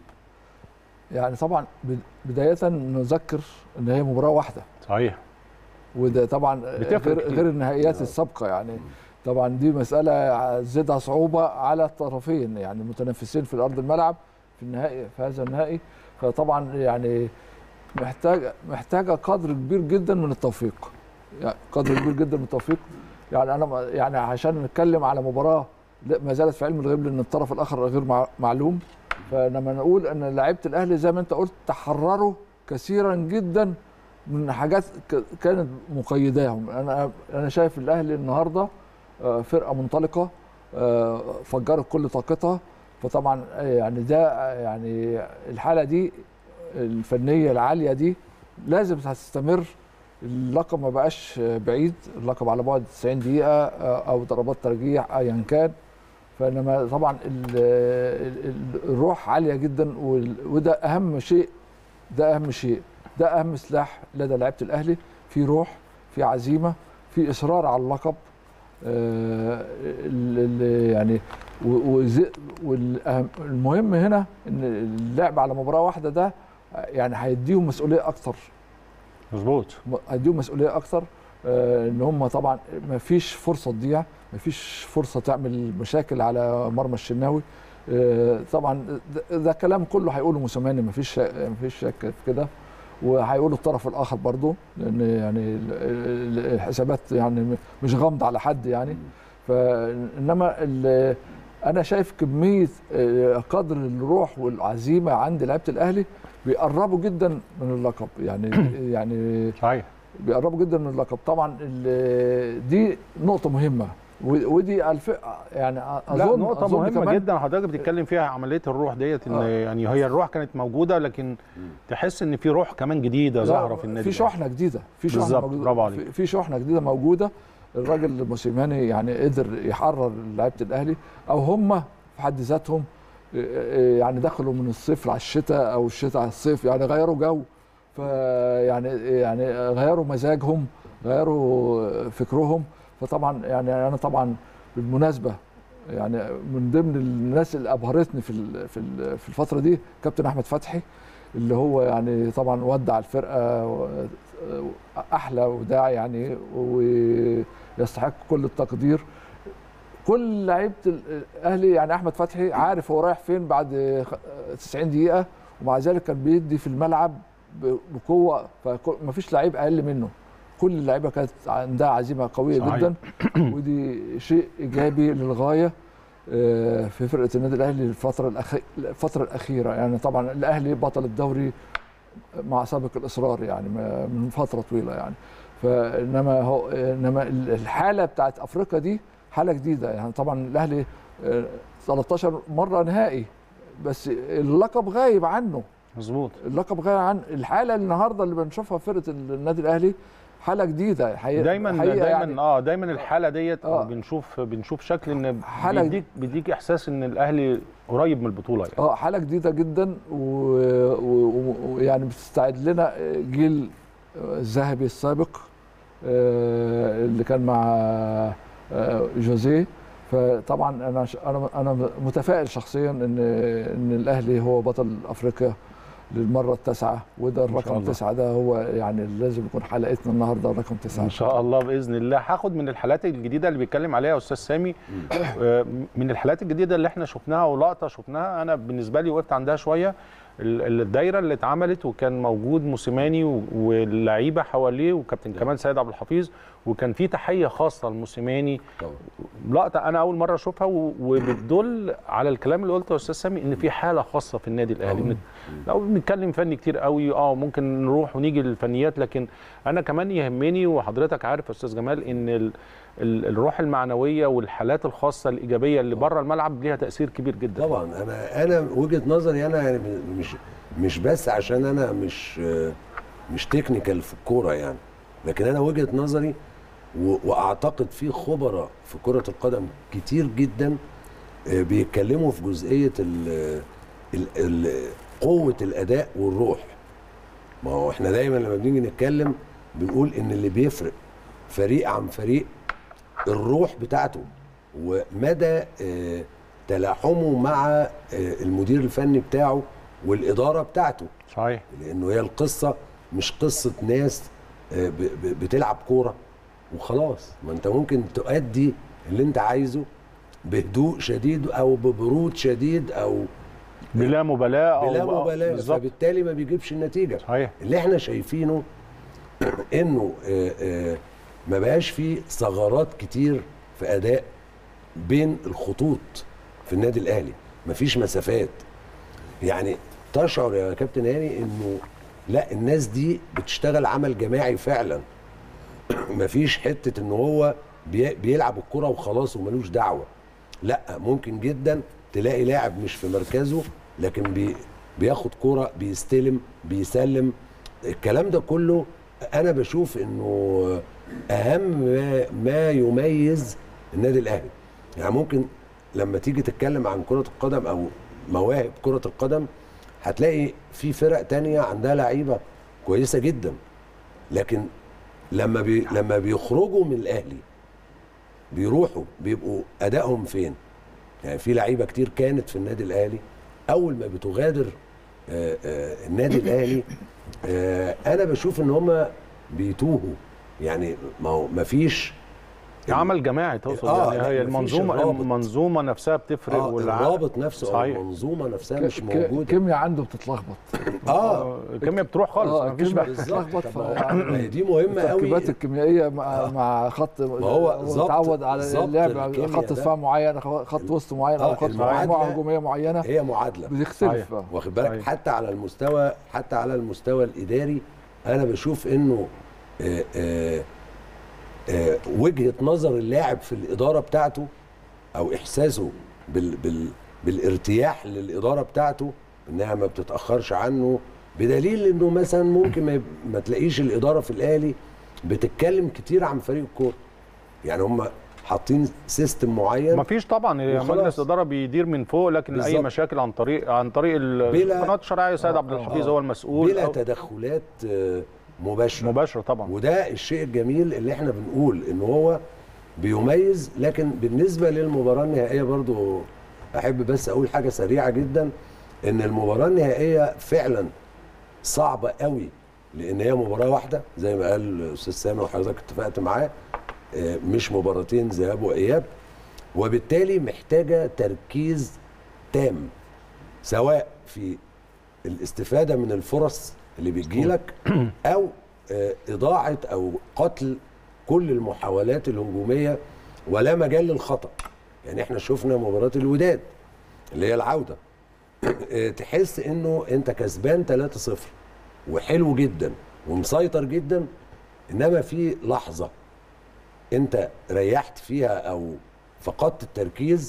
Speaker 3: يعني طبعا بد- بدايه نذكر ان هي مباراه واحده
Speaker 1: صحيح
Speaker 3: وده طبعا
Speaker 1: بتفرق
Speaker 3: غير
Speaker 1: كتير.
Speaker 3: غير النهائيات السابقه يعني طبعا دي مساله زادها صعوبه على الطرفين يعني المتنافسين في ارض الملعب في النهائي في هذا النهائي فطبعا يعني محتاجه محتاجه قدر كبير جدا من التوفيق يعني قدر كبير جدا من التوفيق يعني انا ما- يعني عشان نتكلم على مباراه لا- ما زالت في علم الغيب لان الطرف الاخر غير مع- معلوم فلما نقول ان لعيبه الاهلي زي ما انت قلت تحرروا كثيرا جدا من حاجات ك- كانت مقيداهم انا انا شايف الاهلي النهارده آه، فرقه منطلقه آه، فجرت كل طاقتها فطبعا آه، يعني ده آه، يعني الحاله دي الفنيه العاليه دي لازم هتستمر اللقب ما بقاش آه، بعيد اللقب على بعد 90 دقيقه آه، او ضربات ترجيح ايا كان فانما طبعا ال- ال- ال- الروح عاليه جدا وال- وده اهم شيء ده اهم شيء ده اهم سلاح لدى لعيبه الاهلي في روح في عزيمه في اصرار على اللقب آه، ال- ال- يعني والمهم هنا ان اللعب على مباراه واحده ده يعني هيديهم مسؤوليه اكتر
Speaker 1: مظبوط
Speaker 3: هيديهم مسؤوليه اكتر آه، ان هم طبعا ما فيش فرصه تضيع ما فيش فرصه تعمل مشاكل على مرمى الشناوي آه، طبعا ده, ده كلام كله هيقوله موسيماني ما فيش ما فيش شك في كده وهيقوله الطرف الاخر برضه لان يعني ال- ال- الحسابات يعني مش غامضه على حد يعني فانما ال- انا شايف كميه آه، قدر الروح والعزيمه عند لعيبه الاهلي بيقربوا جدا من اللقب يعني يعني
Speaker 1: صحيح
Speaker 3: بيقربوا جدا من اللقب طبعا ال- دي نقطه مهمه و- ودي الف... يعني اظن
Speaker 1: لا نقطة
Speaker 3: أظن
Speaker 1: مهمة
Speaker 3: كمان
Speaker 1: جدا حضرتك بتتكلم فيها عملية الروح ديت ان
Speaker 3: آه.
Speaker 1: يعني هي الروح كانت موجودة لكن تحس ان في روح كمان جديدة
Speaker 3: لا،
Speaker 1: ظاهرة في النادي
Speaker 3: في شحنه جديده في شحنه
Speaker 1: بالظبط،
Speaker 3: موجودة.
Speaker 1: برافو عليك.
Speaker 3: في- في شحنه جديده موجوده الراجل موسيماني يعني قدر يحرر لعيبه الاهلي او هم في حد ذاتهم يعني دخلوا من الصيف على الشتاء او الشتاء على الصيف يعني غيروا جو فيعني يعني غيروا مزاجهم غيروا فكرهم فطبعا يعني انا طبعا بالمناسبه يعني من ضمن الناس اللي ابهرتني في ال- في ال- في الفتره دي كابتن احمد فتحي اللي هو يعني طبعا ودع الفرقه و- احلى وداع يعني ويستحق كل التقدير كل لعيبه الاهلي يعني احمد فتحي عارف هو رايح فين بعد خ- 90 دقيقه ومع ذلك كان بيدي في الملعب ب- بقوه فمفيش لعيب اقل منه كل اللعيبه كانت عندها عزيمه قويه
Speaker 1: صحيح.
Speaker 3: جدا ودي شيء ايجابي للغايه آه، في فرقه النادي الاهلي الفتره الأخي... الفتره الاخيره يعني طبعا الاهلي بطل الدوري مع سابق الاصرار يعني ما- من فتره طويله يعني فانما هو انما الحاله بتاعت افريقيا دي حاله جديده يعني طبعا الاهلي آه، 13 مره نهائي بس اللقب غايب عنه
Speaker 1: مظبوط
Speaker 3: اللقب غايب عن الحاله النهارده اللي بنشوفها في فرقه النادي الاهلي حاله جديده حقيقة
Speaker 1: دايما
Speaker 3: حقيقة
Speaker 1: دايما
Speaker 3: يعني
Speaker 1: اه دايما الحاله ديت
Speaker 3: آه.
Speaker 1: بنشوف بنشوف شكل ان
Speaker 3: حالة-
Speaker 1: بيديك بيديك احساس ان الاهلي قريب من البطوله يعني
Speaker 3: اه حاله جديده جدا و- و- ويعني بتستعد لنا جيل الذهبي السابق آه، اللي كان مع آه، جوزيه فطبعا انا ش- انا انا متفائل شخصيا ان ان الاهلي هو بطل افريقيا للمره التاسعه وده
Speaker 1: إن شاء
Speaker 3: الرقم
Speaker 1: الله.
Speaker 3: تسعه ده هو يعني لازم يكون حلقتنا النهارده رقم تسعه
Speaker 1: ان شاء الله باذن الله هاخد من الحالات الجديده اللي بيتكلم عليها استاذ سامي آه، من الحالات الجديده اللي احنا شفناها ولقطه شفناها انا بالنسبه لي وقفت عندها شويه ال- الدايره اللي اتعملت وكان موجود موسيماني و- واللعيبه حواليه وكابتن كمال سيد عبد الحفيظ وكان في تحيه خاصه لموسيماني
Speaker 2: طبعا
Speaker 1: لقطه انا اول مره اشوفها و- وبتدل على الكلام اللي قلته يا استاذ سامي ان في حاله خاصه في النادي الاهلي
Speaker 2: طبعاً.
Speaker 1: إن لو بنتكلم فني كتير قوي اه ممكن نروح ونيجي للفنيات لكن انا كمان يهمني وحضرتك عارف يا استاذ جمال ان ال ال الروح المعنويه والحالات الخاصه الايجابيه اللي بره الملعب ليها تاثير كبير جدا
Speaker 2: طبعا انا انا وجهه نظري انا يعني مش مش بس عشان انا مش مش تكنيكال في الكوره يعني لكن انا وجهه نظري و- واعتقد في خبراء في كره القدم كتير جدا آه، بيتكلموا في جزئيه ال ال ال قوه الاداء والروح ما هو احنا دايما لما بنيجي نتكلم بنقول ان اللي بيفرق فريق عن فريق الروح بتاعته ومدى آه، تلاحمه مع آه، المدير الفني بتاعه والاداره بتاعته
Speaker 1: صحيح
Speaker 2: لانه هي القصه مش قصه ناس آه، ب- ب- بتلعب كوره وخلاص ما انت ممكن تؤدي اللي انت عايزه بهدوء شديد او ببرود شديد او
Speaker 1: بلا مبالاه او
Speaker 2: بلا مبالاه
Speaker 1: بالظبط
Speaker 2: فبالتالي ما بيجيبش النتيجه
Speaker 1: صحيح
Speaker 2: اللي احنا شايفينه انه آه، آه، ما بقاش فيه ثغرات كتير في اداء بين الخطوط في النادي الاهلي مفيش مسافات يعني تشعر يا كابتن هاني انه لا الناس دي بتشتغل عمل جماعي فعلا مفيش حته ان هو بي- بيلعب الكره وخلاص وملوش دعوه لا ممكن جدا تلاقي لاعب مش في مركزه لكن بي بياخد كرة بيستلم بيسلم الكلام ده كله انا بشوف انه اهم ما, ما يميز النادي الاهلي يعني ممكن لما تيجي تتكلم عن كرة القدم او مواهب كرة القدم هتلاقي في فرق تانية عندها لعيبة كويسة جدا لكن لما بي لما بيخرجوا من الاهلي بيروحوا بيبقوا ادائهم فين يعني في لعيبه كتير كانت في النادي الاهلي اول ما بتغادر آه، آه، النادي الاهلي آه، انا بشوف ان هم بيتوهوا يعني ما هو ما فيش
Speaker 1: عمل جماعي تقصد
Speaker 2: آه،
Speaker 1: يعني
Speaker 2: لا،
Speaker 1: هي
Speaker 2: مفيش
Speaker 1: المنظومه
Speaker 2: الرابط.
Speaker 1: المنظومه نفسها بتفرق
Speaker 2: آه
Speaker 1: والعقل-
Speaker 2: الرابط نفسه او
Speaker 1: صحيح.
Speaker 2: المنظومه نفسها مش
Speaker 3: ك-
Speaker 2: موجوده
Speaker 3: الكيمياء عنده بتتلخبط
Speaker 2: اه
Speaker 1: الكيمياء بتروح خالص
Speaker 3: اه
Speaker 1: مفيش
Speaker 3: الكيمياء
Speaker 1: بقى
Speaker 3: بتتلخبط
Speaker 2: طب ما هو-
Speaker 3: يعني
Speaker 2: ما هي دي مهمه قوي
Speaker 3: التركيبات الكيميائيه مع مع خط
Speaker 2: ما هو ظبط-
Speaker 3: متعود على
Speaker 2: ظبط
Speaker 3: اللعب
Speaker 2: الكيمياء
Speaker 3: خط
Speaker 2: ده.
Speaker 3: دفاع معين خط وسط معين او
Speaker 2: آه،
Speaker 3: خط
Speaker 2: المعادلة
Speaker 3: مجموعه هجوميه معينه
Speaker 2: هي معادله
Speaker 3: بتختلف
Speaker 1: صحيح.
Speaker 2: واخد بالك
Speaker 1: صحيح.
Speaker 2: حتى على المستوى حتى على المستوى الاداري انا بشوف انه آه، آه، آه، وجهه نظر اللاعب في الاداره بتاعته او احساسه بال بال بالارتياح للاداره بتاعته انها ما بتتاخرش عنه بدليل انه مثلا ممكن ما, يب- ما تلاقيش الاداره في الاهلي بتتكلم كتير عن فريق الكوره يعني هم حاطين سيستم معين
Speaker 1: مفيش طبعا هي
Speaker 2: وخلاص.
Speaker 1: مجلس اداره بيدير من فوق لكن اي
Speaker 2: بالظبط.
Speaker 1: مشاكل عن طريق عن طريق ال-
Speaker 2: بلا-
Speaker 1: القناه الشرعيه سيد عبد الحفيظ
Speaker 2: آه.
Speaker 1: هو المسؤول
Speaker 2: بلا
Speaker 1: أو
Speaker 2: تدخلات آه، مباشره
Speaker 1: مباشره طبعا
Speaker 2: وده الشيء الجميل اللي احنا بنقول ان هو بيميز لكن بالنسبه للمباراه النهائيه برضو احب بس اقول حاجه سريعه جدا ان المباراه النهائيه فعلا صعبه قوي لان هي مباراه واحده زي ما قال الاستاذ سامي وحضرتك اتفقت معاه آه، مش مباراتين ذهاب واياب وبالتالي محتاجه تركيز تام سواء في الاستفاده من الفرص اللي بتجيلك او آه، اضاعه او قتل كل المحاولات الهجوميه ولا مجال للخطا يعني احنا شفنا مباراه الوداد اللي هي العوده آه، تحس انه انت كسبان 3-0 وحلو جدا ومسيطر جدا انما في لحظه انت ريحت فيها او فقدت التركيز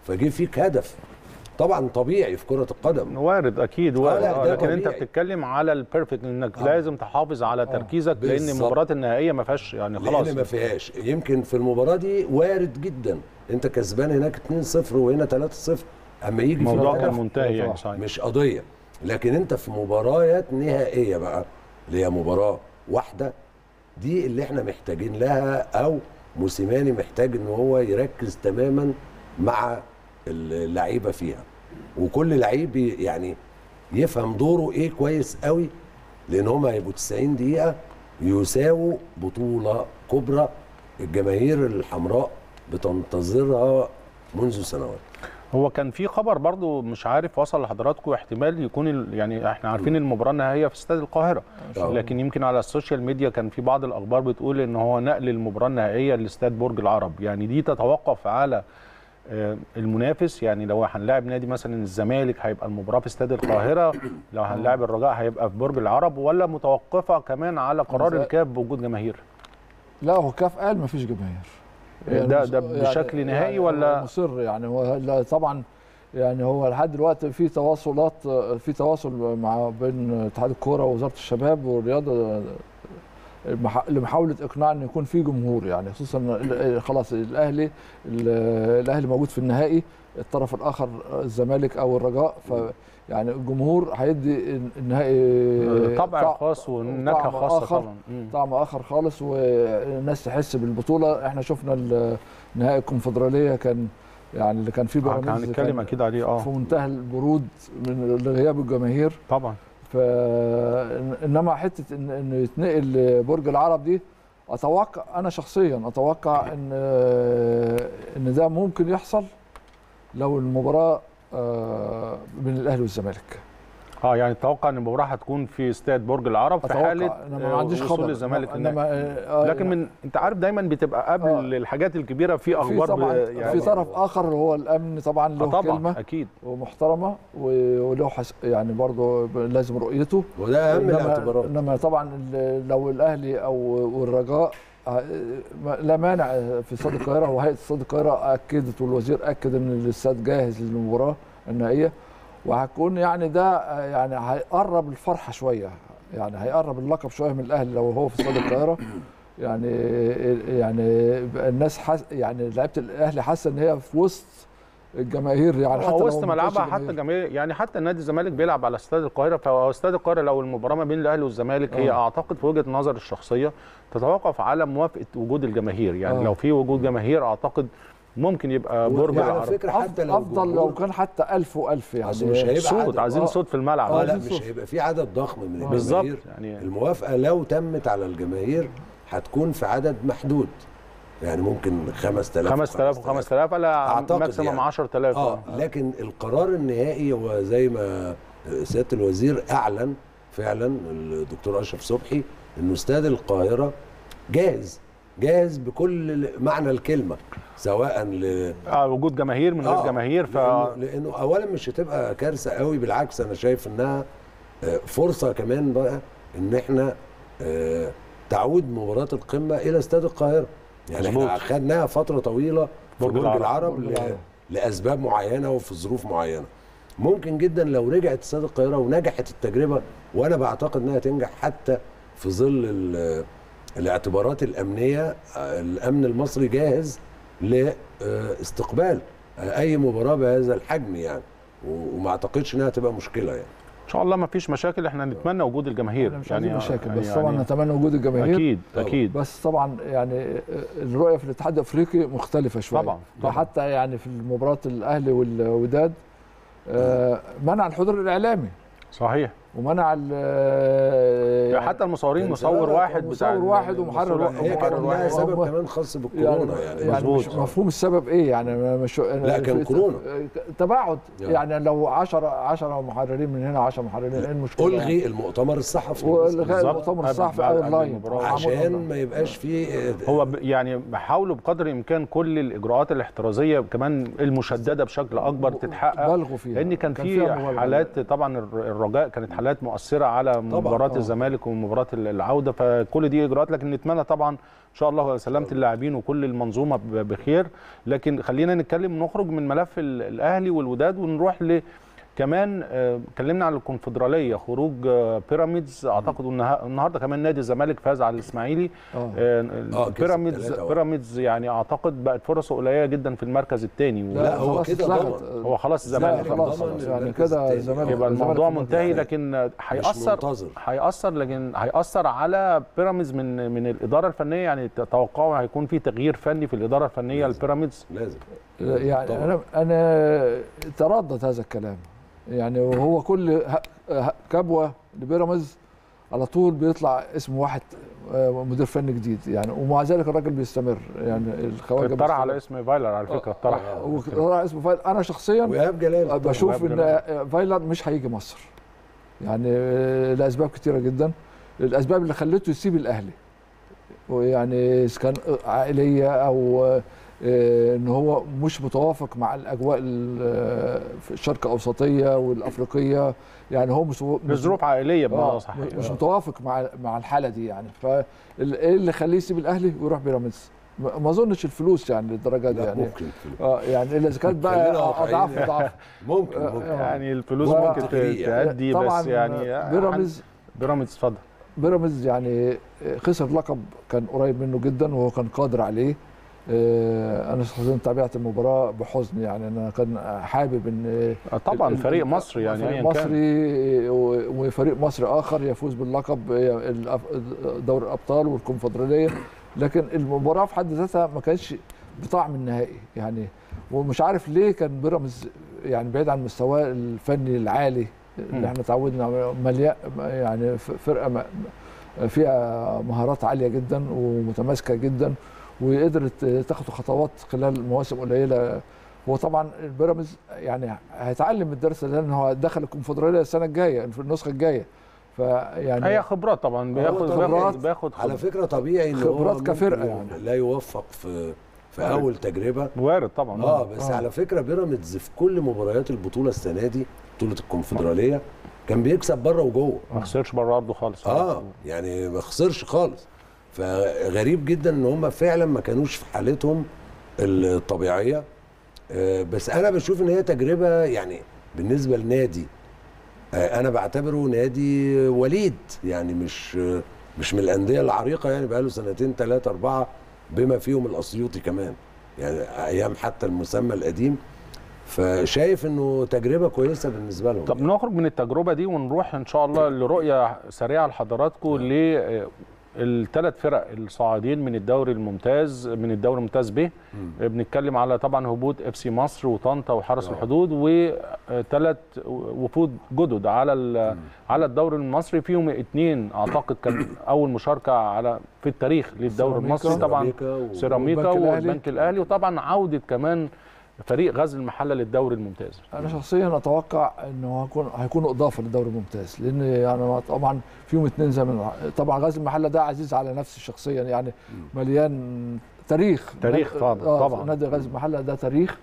Speaker 2: فجه فيك هدف طبعا طبيعي في كره القدم
Speaker 1: وارد اكيد وارد
Speaker 2: لا،
Speaker 1: آه
Speaker 2: ده
Speaker 1: لكن انت
Speaker 2: طبيعي.
Speaker 1: بتتكلم على البيرفكت انك
Speaker 2: آه.
Speaker 1: لازم تحافظ على تركيزك لان
Speaker 2: بالظبط.
Speaker 1: المباراه النهائيه ما فيهاش يعني خلاص
Speaker 2: لان ما فيهاش يمكن في المباراه دي وارد جدا انت كسبان هناك 2-0 وهنا 3-0 اما يجي في
Speaker 1: الموضوع
Speaker 2: الهدف
Speaker 1: كان منتهي يعني
Speaker 3: طبعاً.
Speaker 1: صحيح
Speaker 2: مش قضيه لكن انت في مباريات نهائيه بقى اللي هي مباراه واحده دي اللي احنا محتاجين لها او موسيماني محتاج ان هو يركز تماما مع اللعيبه فيها وكل لعيب ي- يعني يفهم دوره ايه كويس قوي لان هم هيبقوا 90 دقيقه يساووا بطوله كبرى الجماهير الحمراء بتنتظرها منذ سنوات
Speaker 1: هو كان في خبر برضو مش عارف وصل لحضراتكم احتمال يكون ال- يعني احنا عارفين المباراه النهائيه في استاد القاهره
Speaker 2: آه.
Speaker 1: لكن يمكن على السوشيال ميديا كان في بعض الاخبار بتقول ان هو نقل المباراه النهائيه لاستاد برج العرب يعني دي تتوقف على آه، المنافس يعني لو هنلاعب نادي مثلا الزمالك هيبقى المباراه في استاد القاهره لو هنلاعب الرجاء هيبقى في برج العرب ولا متوقفه كمان على قرار
Speaker 3: زي-
Speaker 1: الكاف بوجود جماهير
Speaker 3: لا هو كاف قال مفيش جماهير
Speaker 1: ده
Speaker 3: مص-
Speaker 1: ده بشكل نهائي
Speaker 3: يعني
Speaker 1: ولا
Speaker 3: هو مصر يعني هو لا طبعا يعني هو لحد دلوقتي في تواصلات في تواصل مع بين اتحاد الكوره ووزاره الشباب والرياضه المح- لمحاوله اقناع ان يكون في جمهور يعني خصوصا ال- خلاص الاهلي ال- الاهلي موجود في النهائي الطرف الاخر الزمالك او الرجاء ف يعني الجمهور هيدي النهائي
Speaker 1: طبع
Speaker 3: طع-
Speaker 1: خاص ونكهه
Speaker 3: طعم
Speaker 1: خاصه
Speaker 3: آخر.
Speaker 1: طبعا مم.
Speaker 3: طعم اخر خالص والناس تحس بالبطوله احنا شفنا ال- نهائي الكونفدراليه كان يعني اللي كان فيه بيراميدز
Speaker 1: هنتكلم
Speaker 3: كان
Speaker 1: اكيد عليه اه
Speaker 3: في منتهى البرود من غياب الجماهير
Speaker 1: طبعا
Speaker 3: ف انما حته ان انه يتنقل لبرج العرب دي اتوقع انا شخصيا اتوقع ان ان ده ممكن يحصل لو المباراه آه، بين الاهلي والزمالك
Speaker 1: اه يعني تتوقع ان المباراه هتكون في استاد برج العرب في
Speaker 3: اتوقع
Speaker 1: حاله
Speaker 3: انا ما
Speaker 1: آه،
Speaker 3: عنديش
Speaker 1: وصول
Speaker 3: خبر
Speaker 1: الزمالك
Speaker 3: انما
Speaker 1: النهائي.
Speaker 3: آه،
Speaker 1: لكن من انت عارف دايما بتبقى قبل
Speaker 3: آه.
Speaker 1: الحاجات الكبيره في
Speaker 3: في
Speaker 1: اخبار
Speaker 3: طبعا
Speaker 1: ب- يعني
Speaker 3: في طرف اخر هو الامن طبعا
Speaker 1: آه
Speaker 3: له
Speaker 1: طبعا
Speaker 3: كلمه
Speaker 1: اكيد
Speaker 3: ومحترمه و- وله حس يعني برضه لازم رؤيته
Speaker 2: وده اهم
Speaker 3: إنما-
Speaker 2: الاعتبارات
Speaker 3: انما طبعا ال- لو الاهلي او والرجاء آه، ما- لا مانع في استاد القاهره وهيئه استاد القاهره اكدت والوزير اكد ان الاستاد جاهز للمباراه النهائيه وهتكون يعني ده آه، يعني هيقرب الفرحه شويه يعني هيقرب اللقب شويه من الاهلي لو هو في استاد القاهره يعني يعني الناس حس يعني لعيبه الاهلي حاسه ان هي في وسط الجماهير يعني حتى
Speaker 1: هو
Speaker 3: لو
Speaker 1: وسط
Speaker 3: ما
Speaker 1: ملعبها
Speaker 3: كانش
Speaker 1: حتى
Speaker 3: جماهير.
Speaker 1: جماهير يعني حتى نادي الزمالك بيلعب على استاد القاهره فاستاد القاهره لو المباراه ما بين الاهلي والزمالك هي
Speaker 3: آه.
Speaker 1: اعتقد في وجهه نظر الشخصيه تتوقف على موافقه وجود الجماهير يعني
Speaker 3: آه.
Speaker 1: لو في وجود جماهير اعتقد ممكن يبقى برج
Speaker 2: يعني على
Speaker 1: العرب
Speaker 2: فكره حتى لو
Speaker 3: افضل لو
Speaker 2: الجمهور-
Speaker 3: كان حتى ألف وألف يعني
Speaker 2: أصل مش هيبقى
Speaker 1: صوت
Speaker 2: عدد.
Speaker 1: عايزين
Speaker 3: آه.
Speaker 1: صوت في الملعب
Speaker 2: اه لا
Speaker 3: عايزين
Speaker 2: مش
Speaker 3: صوت.
Speaker 2: هيبقى في عدد ضخم من
Speaker 1: بالظبط
Speaker 2: الجماهير
Speaker 1: يعني
Speaker 2: الموافقه لو تمت على الجماهير هتكون في عدد محدود يعني ممكن 5000
Speaker 1: 5000 و5000 على
Speaker 2: أعتقد
Speaker 1: ماكسيموم
Speaker 2: يعني.
Speaker 1: 10000
Speaker 2: اه لكن القرار النهائي هو زي ما سياده الوزير اعلن فعلا الدكتور اشرف صبحي انه استاد القاهره جاهز جاهز بكل معنى الكلمه سواء ل
Speaker 1: آه وجود جماهير من غير
Speaker 2: آه،
Speaker 1: جماهير ف
Speaker 2: لأنه, لانه اولا مش هتبقى كارثه قوي بالعكس انا شايف انها آه، فرصه كمان بقى ان احنا آه، تعود مباراه القمه الى استاد القاهره يعني
Speaker 1: مظبوط.
Speaker 2: احنا خدناها فتره طويله في
Speaker 1: برج
Speaker 2: برج
Speaker 1: العرب.
Speaker 2: العرب
Speaker 3: برج
Speaker 2: ل-
Speaker 3: العرب.
Speaker 2: لاسباب معينه وفي ظروف معينه ممكن جدا لو رجعت استاد القاهره ونجحت التجربه وانا بعتقد انها تنجح حتى في ظل ال- الاعتبارات الامنيه آه، الامن المصري جاهز لاستقبال اي مباراه بهذا الحجم يعني و- وما اعتقدش انها تبقى مشكله يعني
Speaker 1: ان شاء الله ما فيش مشاكل احنا نتمنى وجود الجماهير
Speaker 3: احنا مش عايزين مشاكل بس
Speaker 1: يعني
Speaker 3: طبعا نتمنى وجود الجماهير
Speaker 1: اكيد
Speaker 2: طبعاً.
Speaker 1: اكيد
Speaker 3: بس طبعا يعني الرؤيه في الاتحاد الافريقي مختلفه شويه
Speaker 1: طبعاً، طبعاً.
Speaker 3: حتى يعني في مباراه الاهلي والوداد آه، منع الحضور الاعلامي
Speaker 1: صحيح
Speaker 3: ومنع ال-
Speaker 1: يعني حتى المصورين
Speaker 2: كان
Speaker 1: مصور
Speaker 2: سبب-
Speaker 1: واحد بتاع
Speaker 3: مصور واحد ومحرر
Speaker 1: المصور-
Speaker 3: واحد.
Speaker 2: هي كان
Speaker 1: ومحرر
Speaker 2: لها
Speaker 1: واحد
Speaker 2: سبب
Speaker 3: هم-
Speaker 2: كمان خاص بالكورونا يعني,
Speaker 3: يعني
Speaker 1: مظبوط.
Speaker 3: مش مفهوم السبب ايه يعني ما- مش
Speaker 2: لا، كان
Speaker 3: في-
Speaker 2: كورونا.
Speaker 3: تباعد
Speaker 2: يعني.
Speaker 3: يعني لو 10 10 محررين من هنا 10 محررين ايه المشكله يعني؟
Speaker 2: الغي المؤتمر الصحفي
Speaker 3: والغاء
Speaker 1: بالظبط.
Speaker 3: المؤتمر
Speaker 1: قبل-
Speaker 3: الصحفي
Speaker 1: بعد-
Speaker 3: او
Speaker 1: قبل
Speaker 3: اللاين
Speaker 1: المباراة.
Speaker 2: عشان ما يبقاش فيه
Speaker 1: هو ب- يعني بحاولوا بقدر الامكان كل الاجراءات الاحترازيه كمان المشدده بشكل اكبر تتحقق
Speaker 3: بلغوا فيها
Speaker 1: لان كان
Speaker 3: فيها
Speaker 1: في
Speaker 3: مبالغة.
Speaker 1: حالات طبعا الر- الرجاء كانت حالات مؤثره على مباراه
Speaker 3: آه.
Speaker 1: الزمالك ومباراه العوده فكل دي اجراءات لكن نتمنى طبعا ان شاء الله سلامه اللاعبين وكل المنظومه ب- بخير لكن خلينا نتكلم نخرج من ملف ال- الاهلي والوداد ونروح ل كمان آه، اتكلمنا عن الكونفدراليه خروج آه، بيراميدز اعتقد النها- النهارده كمان نادي الزمالك فاز على الاسماعيلي
Speaker 3: اه
Speaker 1: آه،
Speaker 2: آه، كسب
Speaker 1: بيراميدز
Speaker 2: تلاتة واحد.
Speaker 1: بيراميدز يعني اعتقد بقت فرصه قليله جدا في المركز الثاني
Speaker 2: لا، هو
Speaker 3: خلاص
Speaker 2: كده
Speaker 3: اتلغت.
Speaker 2: ضمن.
Speaker 1: هو خلاص
Speaker 3: لا
Speaker 1: الزمالك
Speaker 3: خلاص
Speaker 2: ضمن
Speaker 3: يعني
Speaker 2: المركز
Speaker 3: كده
Speaker 2: التاني.
Speaker 3: الزمالك
Speaker 1: يبقى
Speaker 3: الزمالك
Speaker 1: الموضوع
Speaker 3: في
Speaker 1: منتهي
Speaker 2: يعني
Speaker 1: لكن
Speaker 2: مش
Speaker 1: هيأثر
Speaker 2: منتظر
Speaker 1: هيأثر لكن هيأثر على بيراميدز من من الإدارة الفنية يعني تتوقعوا هيكون في تغيير فني في الإدارة الفنية
Speaker 2: لازم.
Speaker 1: لبيراميدز
Speaker 2: لازم
Speaker 3: يعني
Speaker 2: طبعاً.
Speaker 3: انا انا تردد هذا الكلام يعني وهو كل ه- ه- كبوه لبيراميدز على طول بيطلع اسم واحد آه، مدير فني جديد يعني ومع ذلك الراجل بيستمر يعني الخواجه
Speaker 1: اطرح على
Speaker 3: بيستمر.
Speaker 1: اسم فايلر على فكرة اطرح
Speaker 3: وطلع اسمه فايلر انا شخصيا
Speaker 2: وإيهاب جلال
Speaker 3: بشوف
Speaker 1: وإيهاب
Speaker 3: ان فايلر مش هيجي مصر يعني آه، لاسباب كتيره جدا الاسباب اللي خلته يسيب الاهلي ويعني إذا كان عائليه او آه، ان هو مش متوافق مع الاجواء ال- آه، في الشرق الاوسطيه والافريقيه يعني هو مش مش-
Speaker 1: بظروف عائلية بمعنى
Speaker 3: آه
Speaker 1: صحيح
Speaker 3: مش متوافق مع مع الحاله دي يعني فايه اللي يخليه يسيب الاهلي ويروح بيراميدز ما ما اظنش الفلوس يعني للدرجه دي
Speaker 2: لا
Speaker 3: يعني
Speaker 2: ممكن
Speaker 3: اه يعني الا اذا كانت
Speaker 2: خلينا
Speaker 3: بقى
Speaker 2: واقعيين
Speaker 3: اضعاف
Speaker 2: يعني.
Speaker 3: اضعاف
Speaker 2: ممكن
Speaker 3: آه،
Speaker 2: ممكن
Speaker 3: آه.
Speaker 1: يعني الفلوس
Speaker 3: و-
Speaker 1: ممكن ت- تأدي
Speaker 3: طبعا
Speaker 1: بس يعني
Speaker 3: بيراميدز
Speaker 1: بيراميدز اتفضل
Speaker 3: بيراميدز يعني خسر لقب كان قريب منه جدا وهو كان قادر عليه آه، انا شخصيا تابعت المباراه بحزن يعني انا كان حابب ان
Speaker 1: آه، طبعا
Speaker 3: ال-
Speaker 1: فريق
Speaker 3: ال-
Speaker 1: مصري يعني
Speaker 3: فريق
Speaker 1: ايا كان
Speaker 3: مصري و- وفريق مصري اخر يفوز باللقب الأف- دوري الابطال والكونفدراليه لكن المباراه في حد ذاتها ما كانتش بطعم النهائي يعني ومش عارف ليه كان بيراميدز يعني بعيد عن مستواه الفني العالي
Speaker 1: مم.
Speaker 3: اللي احنا تعودنا مليان يعني ف- فرقه م- فيها مهارات عاليه جدا ومتماسكه جدا وقدرت تاخد خطوات خلال مواسم قليله هو طبعا البيراميدز يعني هيتعلم الدرس ده لان هو دخل الكونفدراليه السنه الجايه في النسخه الجايه فيعني
Speaker 1: هي خبرات طبعا بياخد
Speaker 3: خبرات.
Speaker 1: بياخد بياخد
Speaker 2: على
Speaker 1: خبرات.
Speaker 2: فكره طبيعي ان
Speaker 3: خبرات
Speaker 2: هو
Speaker 3: كفرقة
Speaker 2: ممكن
Speaker 3: يعني.
Speaker 2: لا يوفق في في
Speaker 1: وارد.
Speaker 2: اول تجربه
Speaker 1: وارد طبعا
Speaker 2: اه بس
Speaker 3: آه.
Speaker 2: على فكره بيراميدز في كل مباريات البطوله السنه دي بطوله الكونفدراليه كان بيكسب بره وجوه
Speaker 1: ما خسرش بره ارضه خالص
Speaker 2: اه يعني ما خسرش خالص فغريب جدا ان هم فعلا ما كانوش في حالتهم الطبيعيه آه، بس انا بشوف ان هي تجربه يعني بالنسبه لنادي آه، انا بعتبره نادي وليد يعني مش آه، مش من الانديه العريقه يعني بقاله سنتين ثلاثه اربعه بما فيهم الاسيوطي كمان يعني ايام حتى المسمى القديم فشايف انه تجربه كويسه بالنسبه لهم
Speaker 1: طب نخرج من التجربه دي ونروح ان شاء الله لرؤيه سريعه لحضراتكم للثلاث فرق الصاعدين من الدوري الممتاز من الدوري الممتاز ب بنتكلم على طبعا هبوط اف سي مصر وطنطا وحرس
Speaker 2: آه.
Speaker 1: الحدود وثلاث وفود جدد على ال- على الدوري المصري فيهم اثنين اعتقد كان اول مشاركه على في التاريخ للدوري
Speaker 3: سيراميكا.
Speaker 1: المصري طبعا
Speaker 2: سيراميكا و-
Speaker 1: سيراميكا
Speaker 3: والبنك الأهلي.
Speaker 1: والبنك الاهلي وطبعا عوده كمان فريق غزل المحله للدوري الممتاز
Speaker 3: انا شخصيا اتوقع انه هيكون هيكونوا اضافه للدوري الممتاز لان يعني طبعا فيهم اثنين زي ما طبعا غازي المحله ده عزيز على نفسي شخصيا يعني مليان تاريخ
Speaker 1: تاريخ طبعا-
Speaker 3: آه،
Speaker 1: طبعا.
Speaker 3: نادي غازي المحله ده تاريخ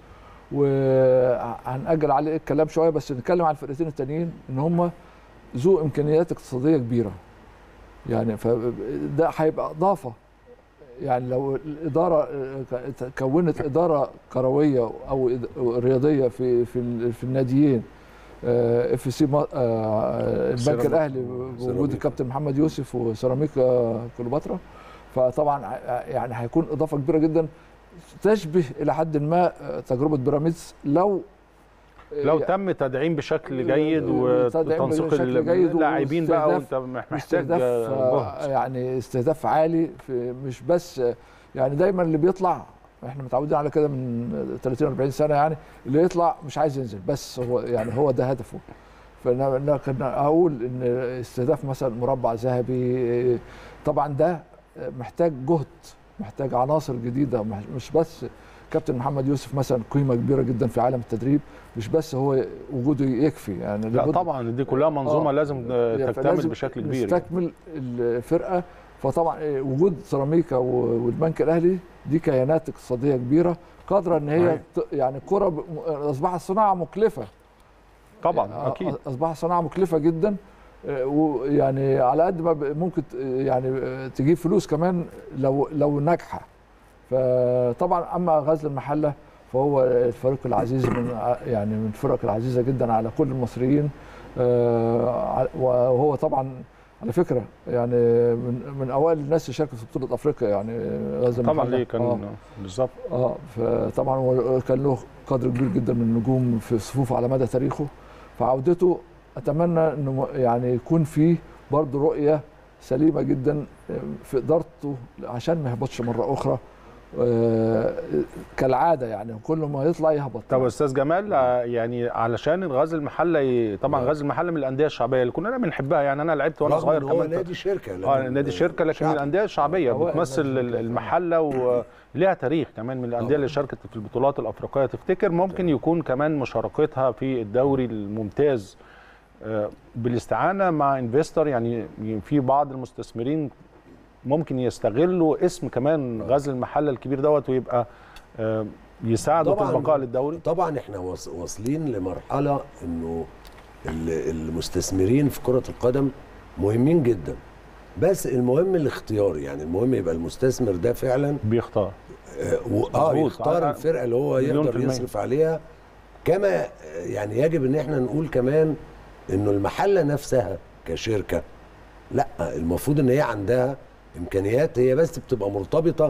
Speaker 3: وهنأجل عليه الكلام شويه بس نتكلم عن الفرقتين التانيين ان هم ذو امكانيات اقتصاديه كبيره يعني فده هيبقى اضافه يعني لو الاداره آه، كونت اداره كرويه او إد- رياضيه في في ال- في الناديين اف سي البنك
Speaker 1: سيراميكا.
Speaker 3: الاهلي بوجود
Speaker 2: سيراميكا.
Speaker 3: الكابتن محمد يوسف وسيراميكا كليوباترا فطبعا ع- يعني هيكون اضافه كبيره جدا تشبه الى حد ما آه، تجربه بيراميدز لو
Speaker 1: لو تم تدعيم بشكل جيد
Speaker 3: تدعيم
Speaker 1: وتنسيق
Speaker 3: بشكل جيد
Speaker 1: اللاعبين بقى
Speaker 3: واستهداف-
Speaker 1: وانت محتاج
Speaker 3: استهداف آه،
Speaker 1: جهد
Speaker 3: يعني استهداف عالي في مش بس آه، يعني دايما اللي بيطلع احنا متعودين على كده من 30 40 سنه يعني اللي يطلع مش عايز ينزل بس هو يعني هو ده هدفه فانا أنا كان اقول ان استهداف مثلا مربع ذهبي آه، طبعا ده محتاج جهد محتاج عناصر جديده مح- مش بس كابتن محمد يوسف مثلا قيمه كبيره جدا في عالم التدريب مش بس هو وجوده يكفي يعني
Speaker 1: لا
Speaker 3: لابد-
Speaker 1: طبعا دي كلها منظومه
Speaker 3: آه.
Speaker 1: لازم آه،
Speaker 3: يعني
Speaker 1: تكتمل
Speaker 3: فلازم
Speaker 1: بشكل كبير يعني.
Speaker 3: نستكمل الفرقه فطبعا إيه، وجود سيراميكا و- والبنك الاهلي دي كيانات اقتصاديه كبيره قادره ان هي
Speaker 1: صحيح.
Speaker 3: ت- يعني الكره ب- اصبحت صناعه مكلفه
Speaker 1: طبعا
Speaker 3: آه،
Speaker 1: اكيد
Speaker 3: اصبحت صناعه مكلفه جدا آه، ويعني على قد ما ب- ممكن ت- يعني آه، تجيب فلوس كمان لو لو ناجحه فطبعا اما غزل المحله فهو الفريق العزيز من ع- يعني من الفرق العزيزه جدا على كل المصريين آه، ع- وهو طبعا على فكره يعني من من اوائل الناس اللي شاركوا في بطوله افريقيا يعني غزل
Speaker 1: طبعا
Speaker 3: المحله
Speaker 1: ليه كان
Speaker 3: آه.
Speaker 1: بالظبط
Speaker 3: اه فطبعا هو كان له قدر كبير جدا من النجوم في صفوفه على مدى تاريخه فعودته اتمنى انه يعني يكون فيه برضه رؤيه سليمه جدا في ادارته عشان ما يهبطش مره اخرى آه، كالعاده يعني كل ما يطلع يهبط
Speaker 1: طب استاذ جمال آه، يعني علشان غزل المحله ي... طبعا
Speaker 2: نعم.
Speaker 1: غزل المحله من الانديه الشعبيه اللي كنا بنحبها يعني انا لعبت وانا
Speaker 2: رغم
Speaker 1: صغير
Speaker 2: إن هو
Speaker 1: كمان
Speaker 2: نادي شركه
Speaker 1: اه
Speaker 2: لكن
Speaker 1: نادي شركه لكن من
Speaker 2: شعبي.
Speaker 1: الانديه الشعبيه
Speaker 3: أوائل
Speaker 1: بتمثل
Speaker 3: نادي
Speaker 1: ال-
Speaker 3: شركة.
Speaker 1: المحله وليها تاريخ كمان من الانديه
Speaker 2: طبعاً.
Speaker 1: اللي شاركت في البطولات الافريقيه تفتكر ممكن يكون كمان مشاركتها في الدوري الممتاز آه، بالاستعانه مع انفستور يعني في بعض المستثمرين ممكن يستغلوا اسم كمان غزل المحله الكبير دوت ويبقى آه، يساعدوا في
Speaker 2: طبعاً.
Speaker 1: البقاء للدوري
Speaker 2: طبعا احنا واص- واصلين لمرحله انه ال- المستثمرين في كره القدم مهمين جدا بس المهم الاختيار يعني المهم يبقى المستثمر ده فعلا
Speaker 1: بيختار
Speaker 2: آه، و- اه
Speaker 1: مظبوط.
Speaker 2: يختار
Speaker 1: آه،
Speaker 2: الفرقه اللي هو
Speaker 1: مليون في
Speaker 2: يقدر
Speaker 1: المية.
Speaker 2: يصرف عليها كما آه، يعني يجب ان احنا نقول كمان انه المحله نفسها كشركه لا المفروض ان هي عندها امكانيات هي بس بتبقى مرتبطه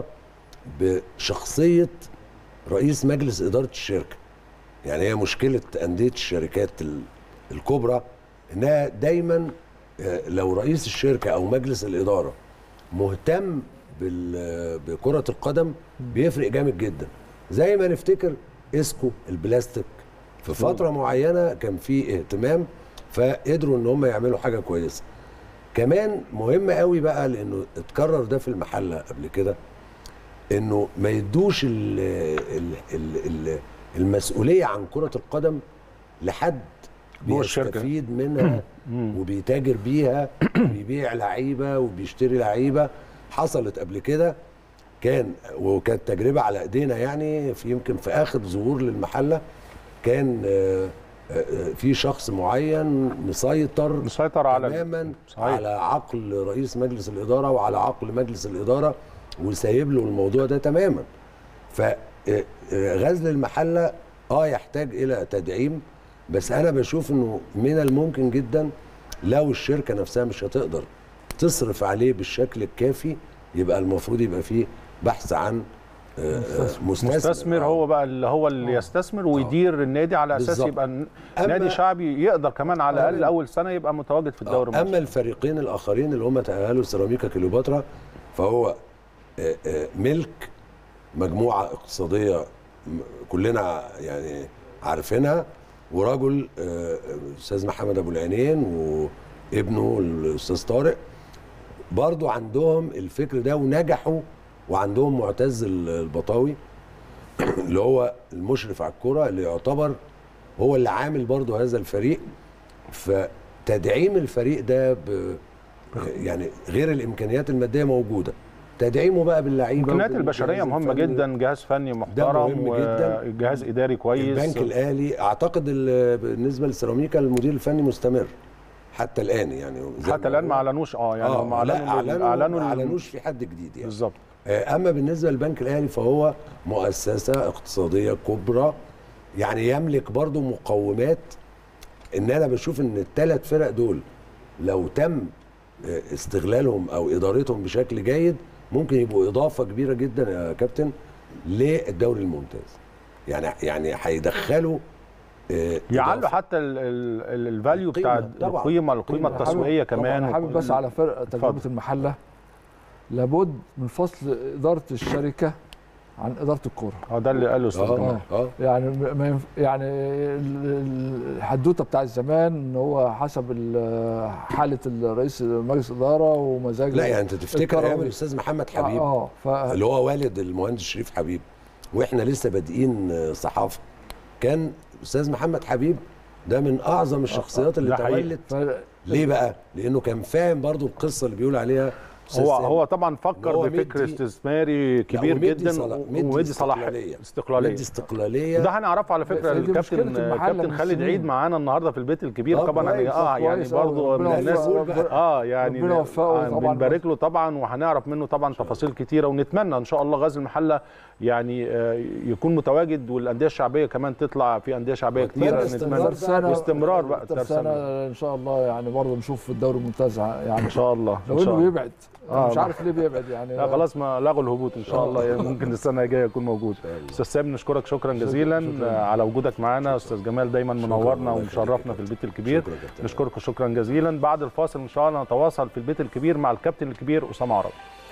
Speaker 2: بشخصيه رئيس مجلس اداره الشركه يعني هي مشكله انديه الشركات ال- الكبرى انها دايما آه، لو رئيس الشركه او مجلس الاداره مهتم بال- بكره القدم بيفرق جامد جدا زي ما نفتكر اسكو البلاستيك في فتره معينه كان في اهتمام فقدروا ان هم يعملوا حاجه كويسه كمان مهم قوي بقى لانه اتكرر ده في المحله قبل كده انه ما يدوش ال ال ال ال المسؤوليه عن كره القدم لحد
Speaker 1: جوه الشركة.
Speaker 2: بيستفيد منها وبيتاجر بيها وبيبيع لعيبه وبيشتري لعيبه حصلت قبل كده كان وكانت تجربه على ايدينا يعني في يمكن في اخر ظهور للمحله كان آه، آه، آه، في شخص معين مسيطر
Speaker 1: مسيطر على
Speaker 2: تماما
Speaker 1: صحيح.
Speaker 2: على عقل رئيس مجلس الاداره وعلى عقل مجلس الاداره وسايب له الموضوع ده تماما فغزل المحله اه يحتاج الى تدعيم بس انا بشوف انه من الممكن جدا لو الشركه نفسها مش هتقدر تصرف عليه بالشكل الكافي يبقى المفروض يبقى فيه بحث عن آه، آه، مستثمر,
Speaker 1: مستثمر
Speaker 2: آه.
Speaker 1: هو بقى اللي هو اللي يستثمر ويدير النادي على اساس
Speaker 2: بالظبط.
Speaker 1: يبقى ن-
Speaker 2: أما-
Speaker 1: نادي شعبي يقدر كمان على الاقل
Speaker 2: آه.
Speaker 1: اول سنه يبقى متواجد في الدوري
Speaker 2: اما
Speaker 1: المصري
Speaker 2: الفريقين الاخرين اللي هم تاهلوا سيراميكا كليوباترا فهو آه، آه، ملك مجموعه اقتصاديه م- كلنا يعني عارفينها ورجل آه، الاستاذ محمد ابو العينين وابنه الاستاذ طارق برضو عندهم الفكر ده ونجحوا وعندهم معتز البطاوي اللي هو المشرف على الكرة اللي يعتبر هو اللي عامل برضو هذا الفريق فتدعيم الفريق ده ب يعني غير الامكانيات الماديه موجوده تدعيمه بقى باللعيبه
Speaker 1: الامكانيات
Speaker 2: وبالجهاز
Speaker 1: البشريه مهمه
Speaker 2: الفني.
Speaker 1: جدا جهاز فني محترم
Speaker 2: مهم جدا.
Speaker 1: وجهاز اداري كويس
Speaker 2: البنك الاهلي اعتقد ال- بالنسبه للسيراميكا المدير الفني مستمر حتى الان يعني زي
Speaker 1: حتى الان ما اعلنوش اه يعني هم
Speaker 2: اه لا
Speaker 1: اعلنوا
Speaker 2: اعلنوا
Speaker 1: اعلنوا
Speaker 2: ما
Speaker 1: ال-
Speaker 2: اعلنوش في حد جديد يعني
Speaker 1: بالظبط
Speaker 2: آه، اما بالنسبه للبنك الاهلي فهو مؤسسه اقتصاديه كبرى يعني يملك برضو مقومات ان انا بشوف ان الثلاث فرق دول لو تم آه، استغلالهم او ادارتهم بشكل جيد ممكن يبقوا اضافه كبيره جدا يا كابتن للدوري الممتاز يعني يعني هيدخلوا آه،
Speaker 1: يعلوا
Speaker 2: إضافة.
Speaker 1: حتى الفاليو بتاع
Speaker 2: القيمة، طبعاً.
Speaker 1: القيمه القيمه
Speaker 2: القيمة.
Speaker 1: التسويقيه
Speaker 3: طبعاً
Speaker 1: كمان
Speaker 3: انا حابب بس على فرق تجربه
Speaker 1: اتفضل.
Speaker 3: المحله لابد من فصل اداره الشركه عن اداره الكوره
Speaker 1: اه ده اللي قاله استاذ
Speaker 2: اه
Speaker 1: جمال
Speaker 2: اه
Speaker 3: يعني ما ينف... يعني ال- ال- الحدوته بتاع الزمان ان هو حسب ال- حاله الرئيس مجلس الاداره ومزاج
Speaker 2: لا يعني انت تفتكر
Speaker 3: الكروي.
Speaker 2: ايام الاستاذ محمد
Speaker 3: اه,
Speaker 2: حبيب
Speaker 3: آه ف...
Speaker 2: اللي هو والد المهندس شريف حبيب واحنا لسه بادئين صحافه كان استاذ محمد حبيب ده من اعظم الشخصيات اللي
Speaker 1: ده حقيقي.
Speaker 2: تولت
Speaker 3: ف...
Speaker 2: ليه بقى؟ لانه كان فاهم برضو القصه اللي بيقول عليها أستاذ
Speaker 1: هو
Speaker 2: سامي.
Speaker 1: هو طبعا
Speaker 2: إن
Speaker 1: فكر
Speaker 2: هو
Speaker 1: بفكر
Speaker 2: مدي-
Speaker 1: استثماري كبير
Speaker 2: ومدي
Speaker 1: جدا
Speaker 2: صلاح-
Speaker 1: و-
Speaker 2: مدي
Speaker 1: ومدي صلاح
Speaker 2: استقلالية.
Speaker 1: استقلاليه
Speaker 2: مدي استقلاليه
Speaker 1: ده هنعرفه على فكره
Speaker 3: دي مشكلة
Speaker 1: الكابتن
Speaker 3: المحلة
Speaker 1: كابتن
Speaker 3: من
Speaker 1: خالد
Speaker 3: سنين.
Speaker 1: عيد معانا النهارده في البيت الكبير
Speaker 2: طب
Speaker 1: طبعا يعني
Speaker 2: كويس،
Speaker 1: اه يعني
Speaker 3: كويس أوي.
Speaker 1: برضه من
Speaker 3: ربنا
Speaker 1: الناس
Speaker 2: يوفقه بقى.
Speaker 1: اه يعني
Speaker 3: ربنا يوفقه
Speaker 1: آه،
Speaker 3: طبعاً.
Speaker 1: بنبارك له طبعا وهنعرف منه طبعا تفاصيل كتيره ونتمنى ان شاء الله غزل المحله يعني آه، يكون متواجد والانديه الشعبيه كمان تطلع في انديه شعبيه
Speaker 2: وأتمنى
Speaker 1: كتيره
Speaker 2: استمرار
Speaker 1: نتمنى
Speaker 2: بقى.
Speaker 1: واستمرار بقى
Speaker 3: ترسانة
Speaker 1: ترسانة.
Speaker 3: ان شاء الله يعني برضه نشوف في الدوري الممتاز يعني
Speaker 1: ان شاء الله
Speaker 3: لو
Speaker 1: ان شاء
Speaker 3: انه
Speaker 1: الله
Speaker 3: بيبعد
Speaker 1: آه،
Speaker 3: أنا مش
Speaker 1: لا.
Speaker 3: عارف ليه بيبعد يعني
Speaker 1: لا خلاص ما لغوا الهبوط ان شاء الله يعني ممكن السنه الجايه يكون موجود
Speaker 2: الله.
Speaker 1: استاذ سامي نشكرك شكرا جزيلا
Speaker 3: شكراً.
Speaker 1: آه، على وجودك معانا استاذ جمال دايما منورنا
Speaker 2: الله
Speaker 1: ومشرفنا
Speaker 2: يخليك.
Speaker 1: في البيت الكبير
Speaker 2: شكرا كابتن.
Speaker 1: نشكرك شكرا جزيلا بعد الفاصل ان شاء الله نتواصل في البيت الكبير مع الكابتن الكبير اسامه عرب